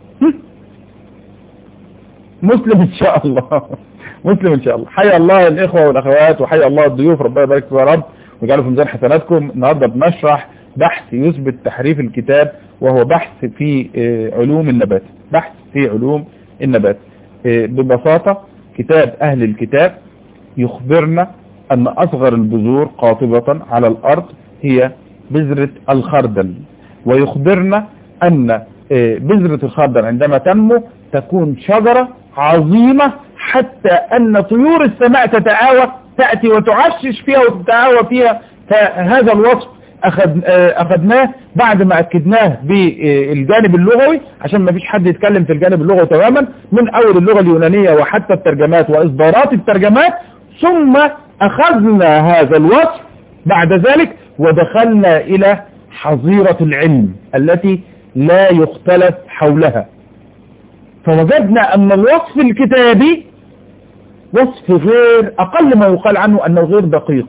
مسلم إن شاء الله مسلم إن شاء الله حي الله الإخوة والأخوات وحي الله الضيوف ربنا يبارك فيكم يا رب ويجعله في ميزان حسناتكم النهاردة بنشرح بحث يثبت تحريف الكتاب وهو بحث في علوم النبات بحث في علوم النبات ببساطة كتاب أهل الكتاب يخبرنا أن أصغر البذور قاطبة على الأرض هي بذرة الخردل ويخبرنا أن بذرة الخردل عندما تنمو تكون شجرة عظيمة حتى أن طيور السماء تتآوى تأتي وتعشش فيها وتتعاوى فيها فهذا الوصف أخذ أخذناه بعد ما أكدناه بالجانب اللغوي عشان ما فيش حد يتكلم في الجانب اللغوي تماما من أول اللغة اليونانية وحتى الترجمات وإصدارات الترجمات ثم أخذنا هذا الوصف بعد ذلك ودخلنا إلى حظيرة العلم التي لا يختلف حولها فوجدنا أن الوصف الكتابي وصف غير أقل ما يقال عنه أنه غير دقيق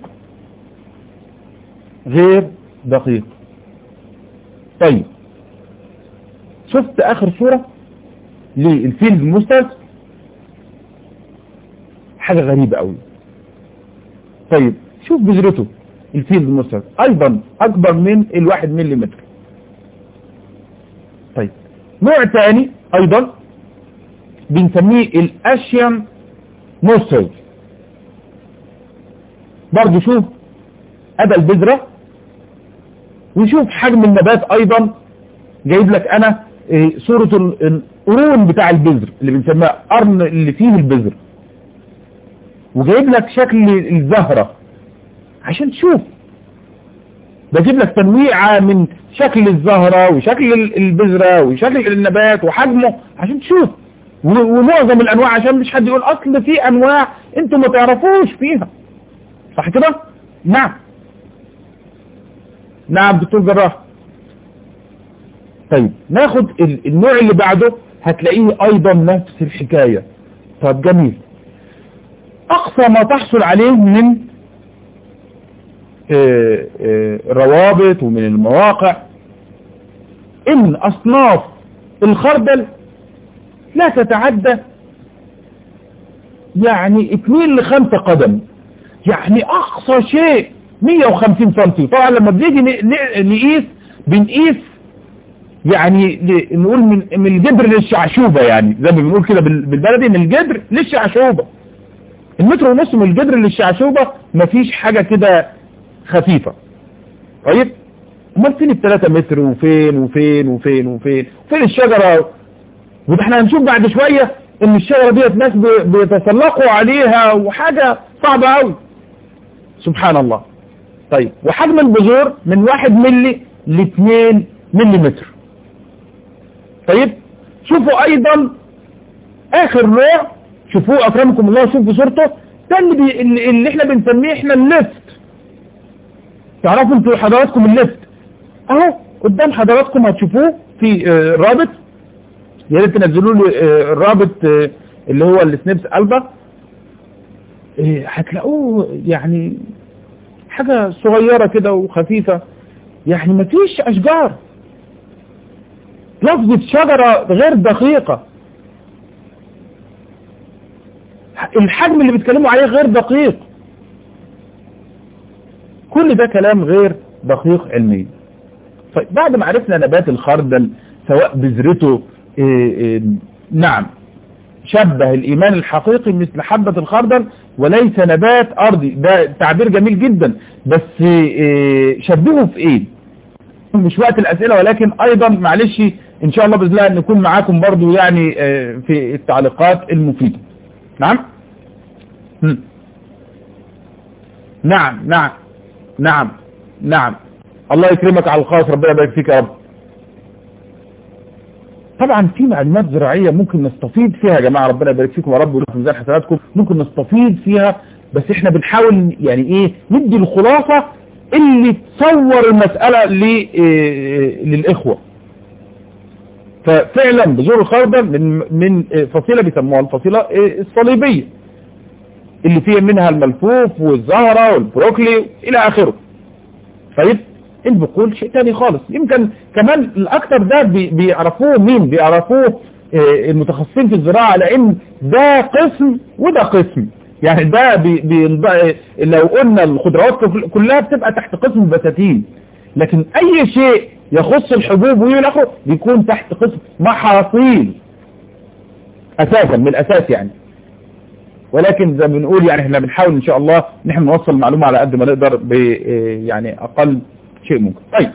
غير دقيق طيب شفت آخر صورة للفيلد المستز حاجة غريبة قوي طيب شوف بذرته الفيلد المستز أيضا أكبر من الواحد مليمتر طيب نوع تاني أيضا بنسميه الاشيان موسترز برضو شوف ادى البذرة وشوف حجم النبات ايضا جايب لك انا إيه صورة القرون بتاع البذر اللي بنسميها قرن اللي فيه البذر وجايب لك شكل الزهرة عشان تشوف بجيب لك تنويعة من شكل الزهرة وشكل البذرة وشكل النبات وحجمه عشان تشوف ومعظم الانواع عشان مش حد يقول اصل في انواع انتم ما تعرفوش فيها صح كده نعم نعم دكتور جراح طيب ناخد النوع اللي بعده هتلاقيه ايضا نفس الحكاية طب جميل اقصى ما تحصل عليه من الروابط ومن المواقع ان اصناف الخردل لا تتعدى يعني 2 ل 5 قدم يعني اقصى شيء 150 سم طبعا لما بنيجي نقيس بنقيس يعني نقول من من الجدر للشعشوبة يعني زي ما بنقول كده بالبلدي من الجدر للشعشوبة المتر ونص من الجدر للشعشوبة مفيش حاجة كده خفيفة طيب امال فين الثلاثة متر وفين وفين وفين وفين فين الشجرة وده احنا هنشوف بعد شوية ان الشجرة ديت ناس بيتسلقوا عليها وحاجة صعبة قوي سبحان الله طيب وحجم البذور من واحد ملي لاثنين ملي متر طيب شوفوا ايضا اخر نوع شوفوه اكرمكم الله شوفوا صورته ده اللي, بي اللي احنا بنسميه احنا الليفت تعرفوا انتوا حضراتكم الليفت اهو قدام حضراتكم هتشوفوه في الرابط يا ريت تنزلوا لي الرابط اللي هو السنيبس البا هتلاقوه يعني حاجة صغيرة كده وخفيفة يعني مفيش اشجار لفظة شجرة غير دقيقة الحجم اللي بيتكلموا عليه غير دقيق كل ده كلام غير دقيق علميا طيب بعد ما عرفنا نبات الخردل سواء بذرته إيه إيه نعم شبه الإيمان الحقيقي مثل حبة الخردل وليس نبات أرضي ده تعبير جميل جدا بس إيه شبهه في إيه مش وقت الأسئلة ولكن أيضا معلش إن شاء الله بإذن الله نكون معاكم برضو يعني في التعليقات المفيدة نعم هم. نعم نعم نعم نعم الله يكرمك على الخاص ربنا يبارك فيك يا رب طبعا في معلومات زراعية ممكن نستفيد فيها يا جماعة ربنا يبارك فيكم يا رب ويرحم ميزان حسناتكم ممكن نستفيد فيها بس احنا بنحاول يعني ايه ندي الخلاصة اللي تصور المسألة للإخوة ففعلا بذور الخردل من من فصيلة بيسموها الفصيلة الصليبية اللي فيها منها الملفوف والزهرة والبروكلي إلى آخره طيب البقول شيء تاني خالص يمكن كمان الأكثر ده بيعرفوه مين بيعرفوه المتخصصين في الزراعة لأن ده قسم وده قسم يعني ده بي بي لو قلنا الخضروات كلها بتبقى تحت قسم البساتين لكن أي شيء يخص الحبوب ويلاخره بيكون تحت قسم محاصيل أساسا من الأساس يعني ولكن زي ما بنقول يعني احنا بنحاول ان شاء الله ان احنا نوصل المعلومة على قد ما نقدر ب يعني اقل شيء ممكن طيب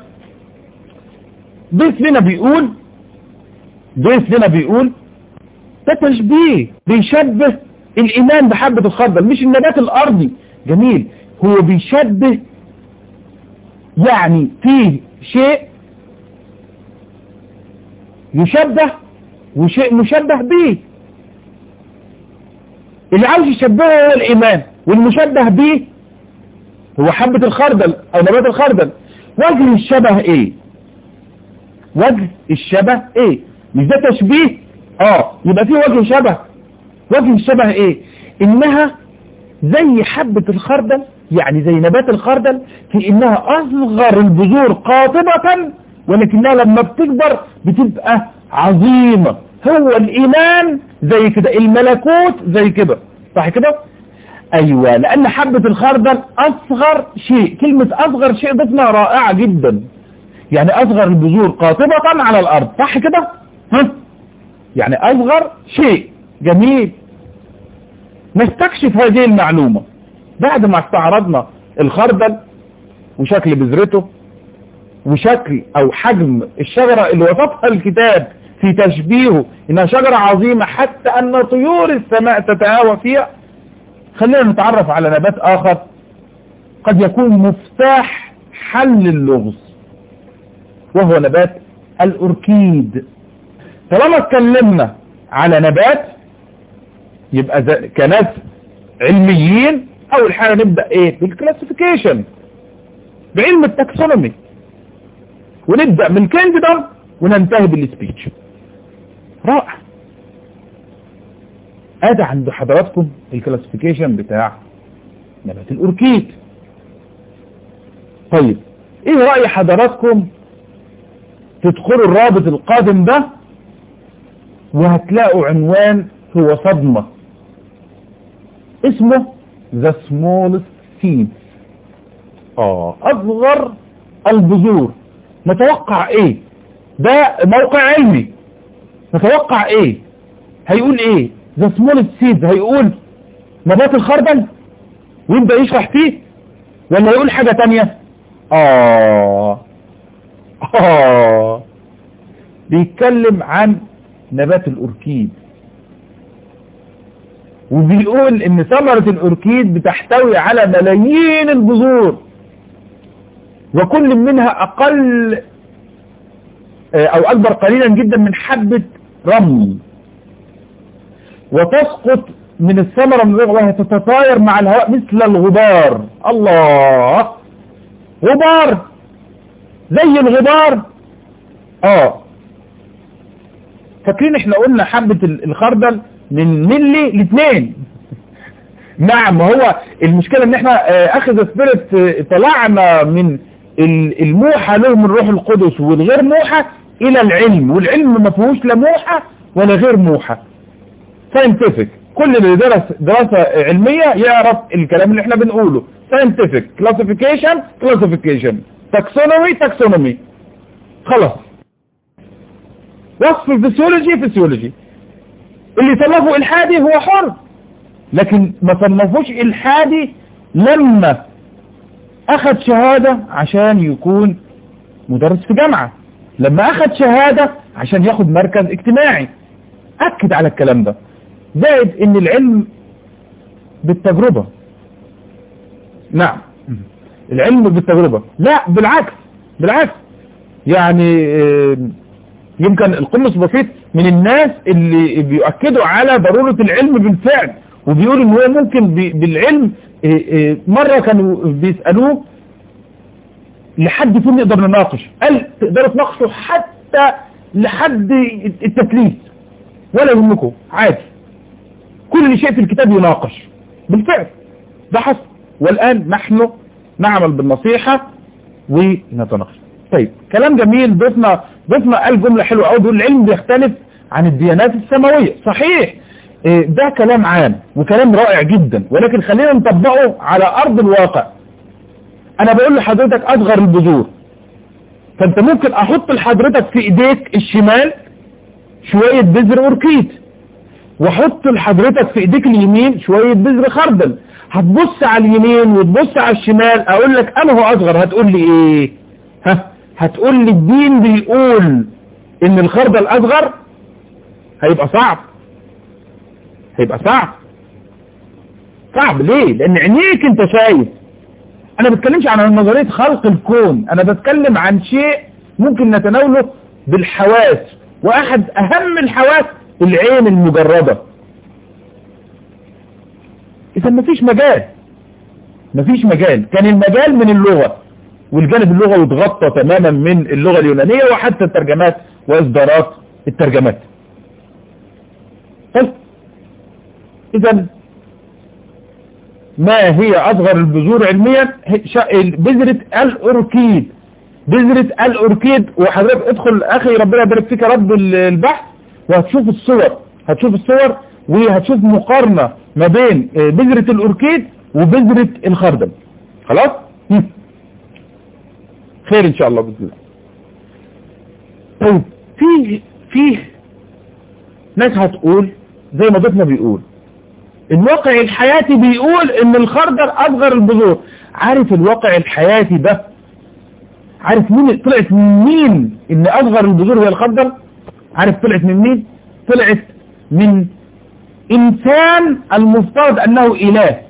ضيف لنا بيقول ضيف لنا بيقول ده تشبيه بيشبه الايمان بحبة الخردل مش النبات الارضي جميل هو بيشبه يعني فيه شيء يشبه وشيء مشبه به اللي عاوز يشبهه هو الإيمان والمشبه به هو حبة الخردل أو نبات الخردل وجه الشبه إيه وجه الشبه إيه مش ده تشبيه آه يبقى فيه وجه شبه وجه الشبه إيه إنها زي حبة الخردل يعني زي نبات الخردل في إنها أصغر البذور قاطبة ولكنها لما بتكبر بتبقى عظيمة هو الإيمان زي كده الملكوت زي كده صح كده أيوة لأن حبة الخردل أصغر شيء كلمة أصغر شيء ضفنا رائعة جدا يعني أصغر البذور قاطبة على الأرض صح كده ها يعني أصغر شيء جميل نستكشف هذه المعلومة بعد ما استعرضنا الخردل وشكل بذرته وشكل او حجم الشجرة اللي وصفها الكتاب في تشبيهه انها شجرة عظيمة حتى ان طيور السماء تتهاوى فيها خلينا نتعرف على نبات اخر قد يكون مفتاح حل اللغز وهو نبات الأوركيد طالما اتكلمنا على نبات يبقى كناس علميين أول حاجة نبدأ إيه بالكلاسيفيكيشن بعلم التاكسونومي ونبدأ من كينددم وننتهي بالسبيتش رائع ادي عند حضراتكم الكلاسيفيكيشن بتاع نبات الأوركيد طيب ايه رأي حضراتكم تدخلوا الرابط القادم ده وهتلاقوا عنوان هو صدمة اسمه The Smallest Seed اه اصغر البذور نتوقع ايه ده موقع علمي نتوقع ايه هيقول ايه The Smallest Seed هيقول نبات الخردل ويبدأ يشرح فيه ولا يقول حاجة تانية آه آه بيتكلم عن نبات الأوركيد وبيقول ان ثمرة الأوركيد بتحتوي على ملايين البذور وكل منها أقل أو أكبر قليلا جدا من حبة رمل وتسقط من الثمرة وهي تتطاير مع الهواء مثل الغبار الله غبار زي الغبار اه فاكرين احنا قلنا حبة الخردل من ملي لاثنين نعم هو المشكلة ان احنا اخذ سبيرت طلعنا من الموحى له من روح القدس والغير موحى الى العلم والعلم ما فيهوش لا موحى ولا غير موحى ساينتفك كل اللي درس دراسة علمية يعرف الكلام اللي احنا بنقوله scientific classification classification taxonomy taxonomy خلاص وصف الفسيولوجي فسيولوجي اللي صنفه الحادي هو حر لكن ما صنفوش الحادي لما اخذ شهادة عشان يكون مدرس في جامعة لما اخذ شهادة عشان ياخد مركز اجتماعي اكد على الكلام ده زائد ان العلم بالتجربة نعم العلم بالتجربة لا بالعكس بالعكس يعني يمكن القمص بسيط من الناس اللي بيؤكدوا على ضرورة العلم بالفعل وبيقولوا ان هو ممكن بالعلم مرة كانوا بيسألوه لحد فين نقدر نناقش قال تقدروا تناقشوا حتى لحد التثليث ولا يهمكم عادي كل شيء في الكتاب يناقش بالفعل ده حصل والآن نحن نعمل بالنصيحة ونتناقش طيب كلام جميل ضفنا ضفنا قال جملة حلوة قوي بيقول العلم بيختلف عن الديانات السماوية صحيح ده كلام عام وكلام رائع جدا ولكن خلينا نطبقه على أرض الواقع أنا بقول لحضرتك أصغر البذور فأنت ممكن أحط لحضرتك في إيديك الشمال شوية بذر أوركيد واحط لحضرتك في ايديك اليمين شوية بذر خردل هتبص على اليمين وتبص على الشمال اقول لك انا هو اصغر هتقول لي ايه ها هتقول لي الدين بيقول ان الخردل اصغر هيبقى صعب هيبقى صعب صعب ليه لان عينيك انت شايف انا بتكلمش عن نظرية خلق الكون انا بتكلم عن شيء ممكن نتناوله بالحواس واحد اهم الحواس العين المجردة اذا مفيش مجال مفيش مجال كان المجال من اللغة والجانب اللغوي اتغطى تماما من اللغة اليونانية وحتى الترجمات واصدارات الترجمات طيب اذا ما هي اصغر البذور علميا بذرة الاوركيد بذرة الاوركيد وحضرتك ادخل اخي ربنا يبارك فيك يا رب البحث وهتشوف الصور هتشوف الصور وهتشوف مقارنة ما بين بذرة الاوركيد وبذرة الخردل خلاص خير ان شاء الله باذن الله طيب في في ناس هتقول زي ما ضيفنا بيقول الواقع الحياتي بيقول ان الخردل اصغر البذور عارف الواقع الحياتي ده عارف مين طلعت من مين ان اصغر البذور هي الخردل عارف طلعت من مين طلعت من انسان المفترض انه اله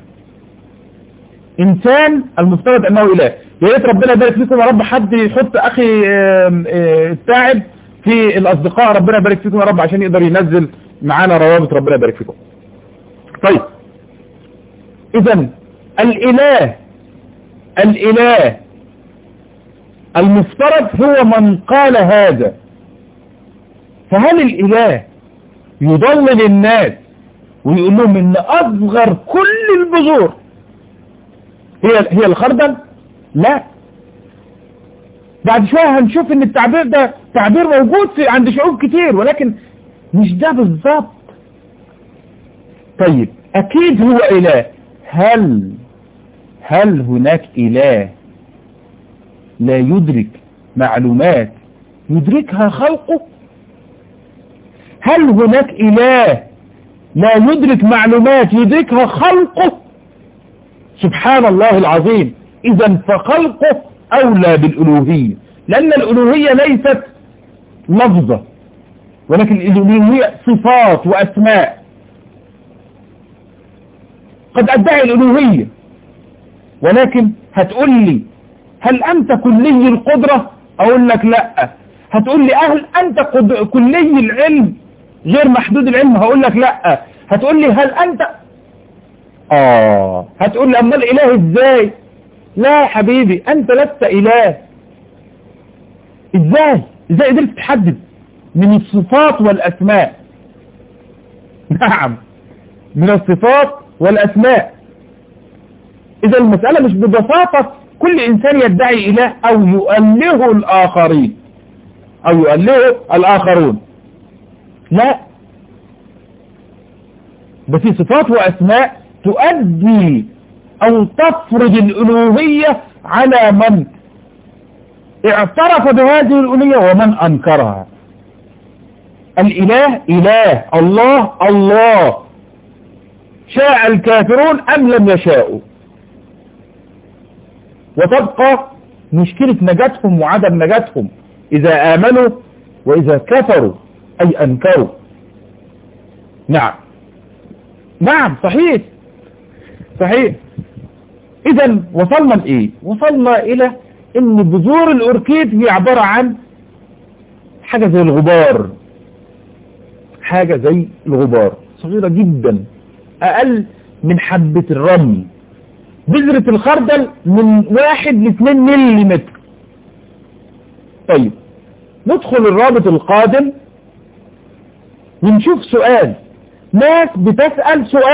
انسان المفترض انه اله يا ريت ربنا يبارك فيكم يا رب حد يحط اخي التاعب في الاصدقاء ربنا يبارك فيكم يا رب عشان يقدر ينزل معانا روابط ربنا يبارك فيكم طيب اذا الاله الاله المفترض هو من قال هذا فهل الاله يضلل الناس ويقول لهم ان اصغر كل البذور هي هي الخردل لا بعد شوية هنشوف ان التعبير ده تعبير موجود في عند شعوب كتير ولكن مش ده بالظبط طيب اكيد هو اله هل هل هناك اله لا يدرك معلومات يدركها خلقه هل هناك اله لا يدرك معلومات يدركها خلقه سبحان الله العظيم اذا فخلقه اولى بالالوهية لان الالوهية ليست لفظة ولكن الالوهية صفات واسماء قد ادعي الالوهية ولكن هتقول لي هل انت كلي القدرة اقول لك لا هتقول لي هل انت كلي العلم غير محدود العلم هقول لك لا هتقول لي هل انت اه هتقول لي اما الاله ازاي لا يا حبيبي انت لست اله ازاي ازاي قدرت تحدد من الصفات والاسماء نعم من الصفات والاسماء اذا المسألة مش ببساطة كل انسان يدعي اله او يؤله الاخرين او يؤله الاخرون لا ده في صفات واسماء تؤدي او تفرض الالوهية على من اعترف بهذه الالوهية ومن انكرها الاله اله الله الله شاء الكافرون ام لم يشاءوا وتبقى مشكلة نجاتهم وعدم نجاتهم اذا امنوا واذا كفروا اي انكروا نعم نعم صحيح صحيح اذا وصلنا لايه وصلنا الى ان بذور الاوركيد هي عبارة عن حاجة زي الغبار حاجة زي الغبار صغيرة جدا اقل من حبة الرمل بذرة الخردل من واحد لاثنين ملي متر طيب ندخل الرابط القادم ونشوف سؤال ناس بتسأل سؤال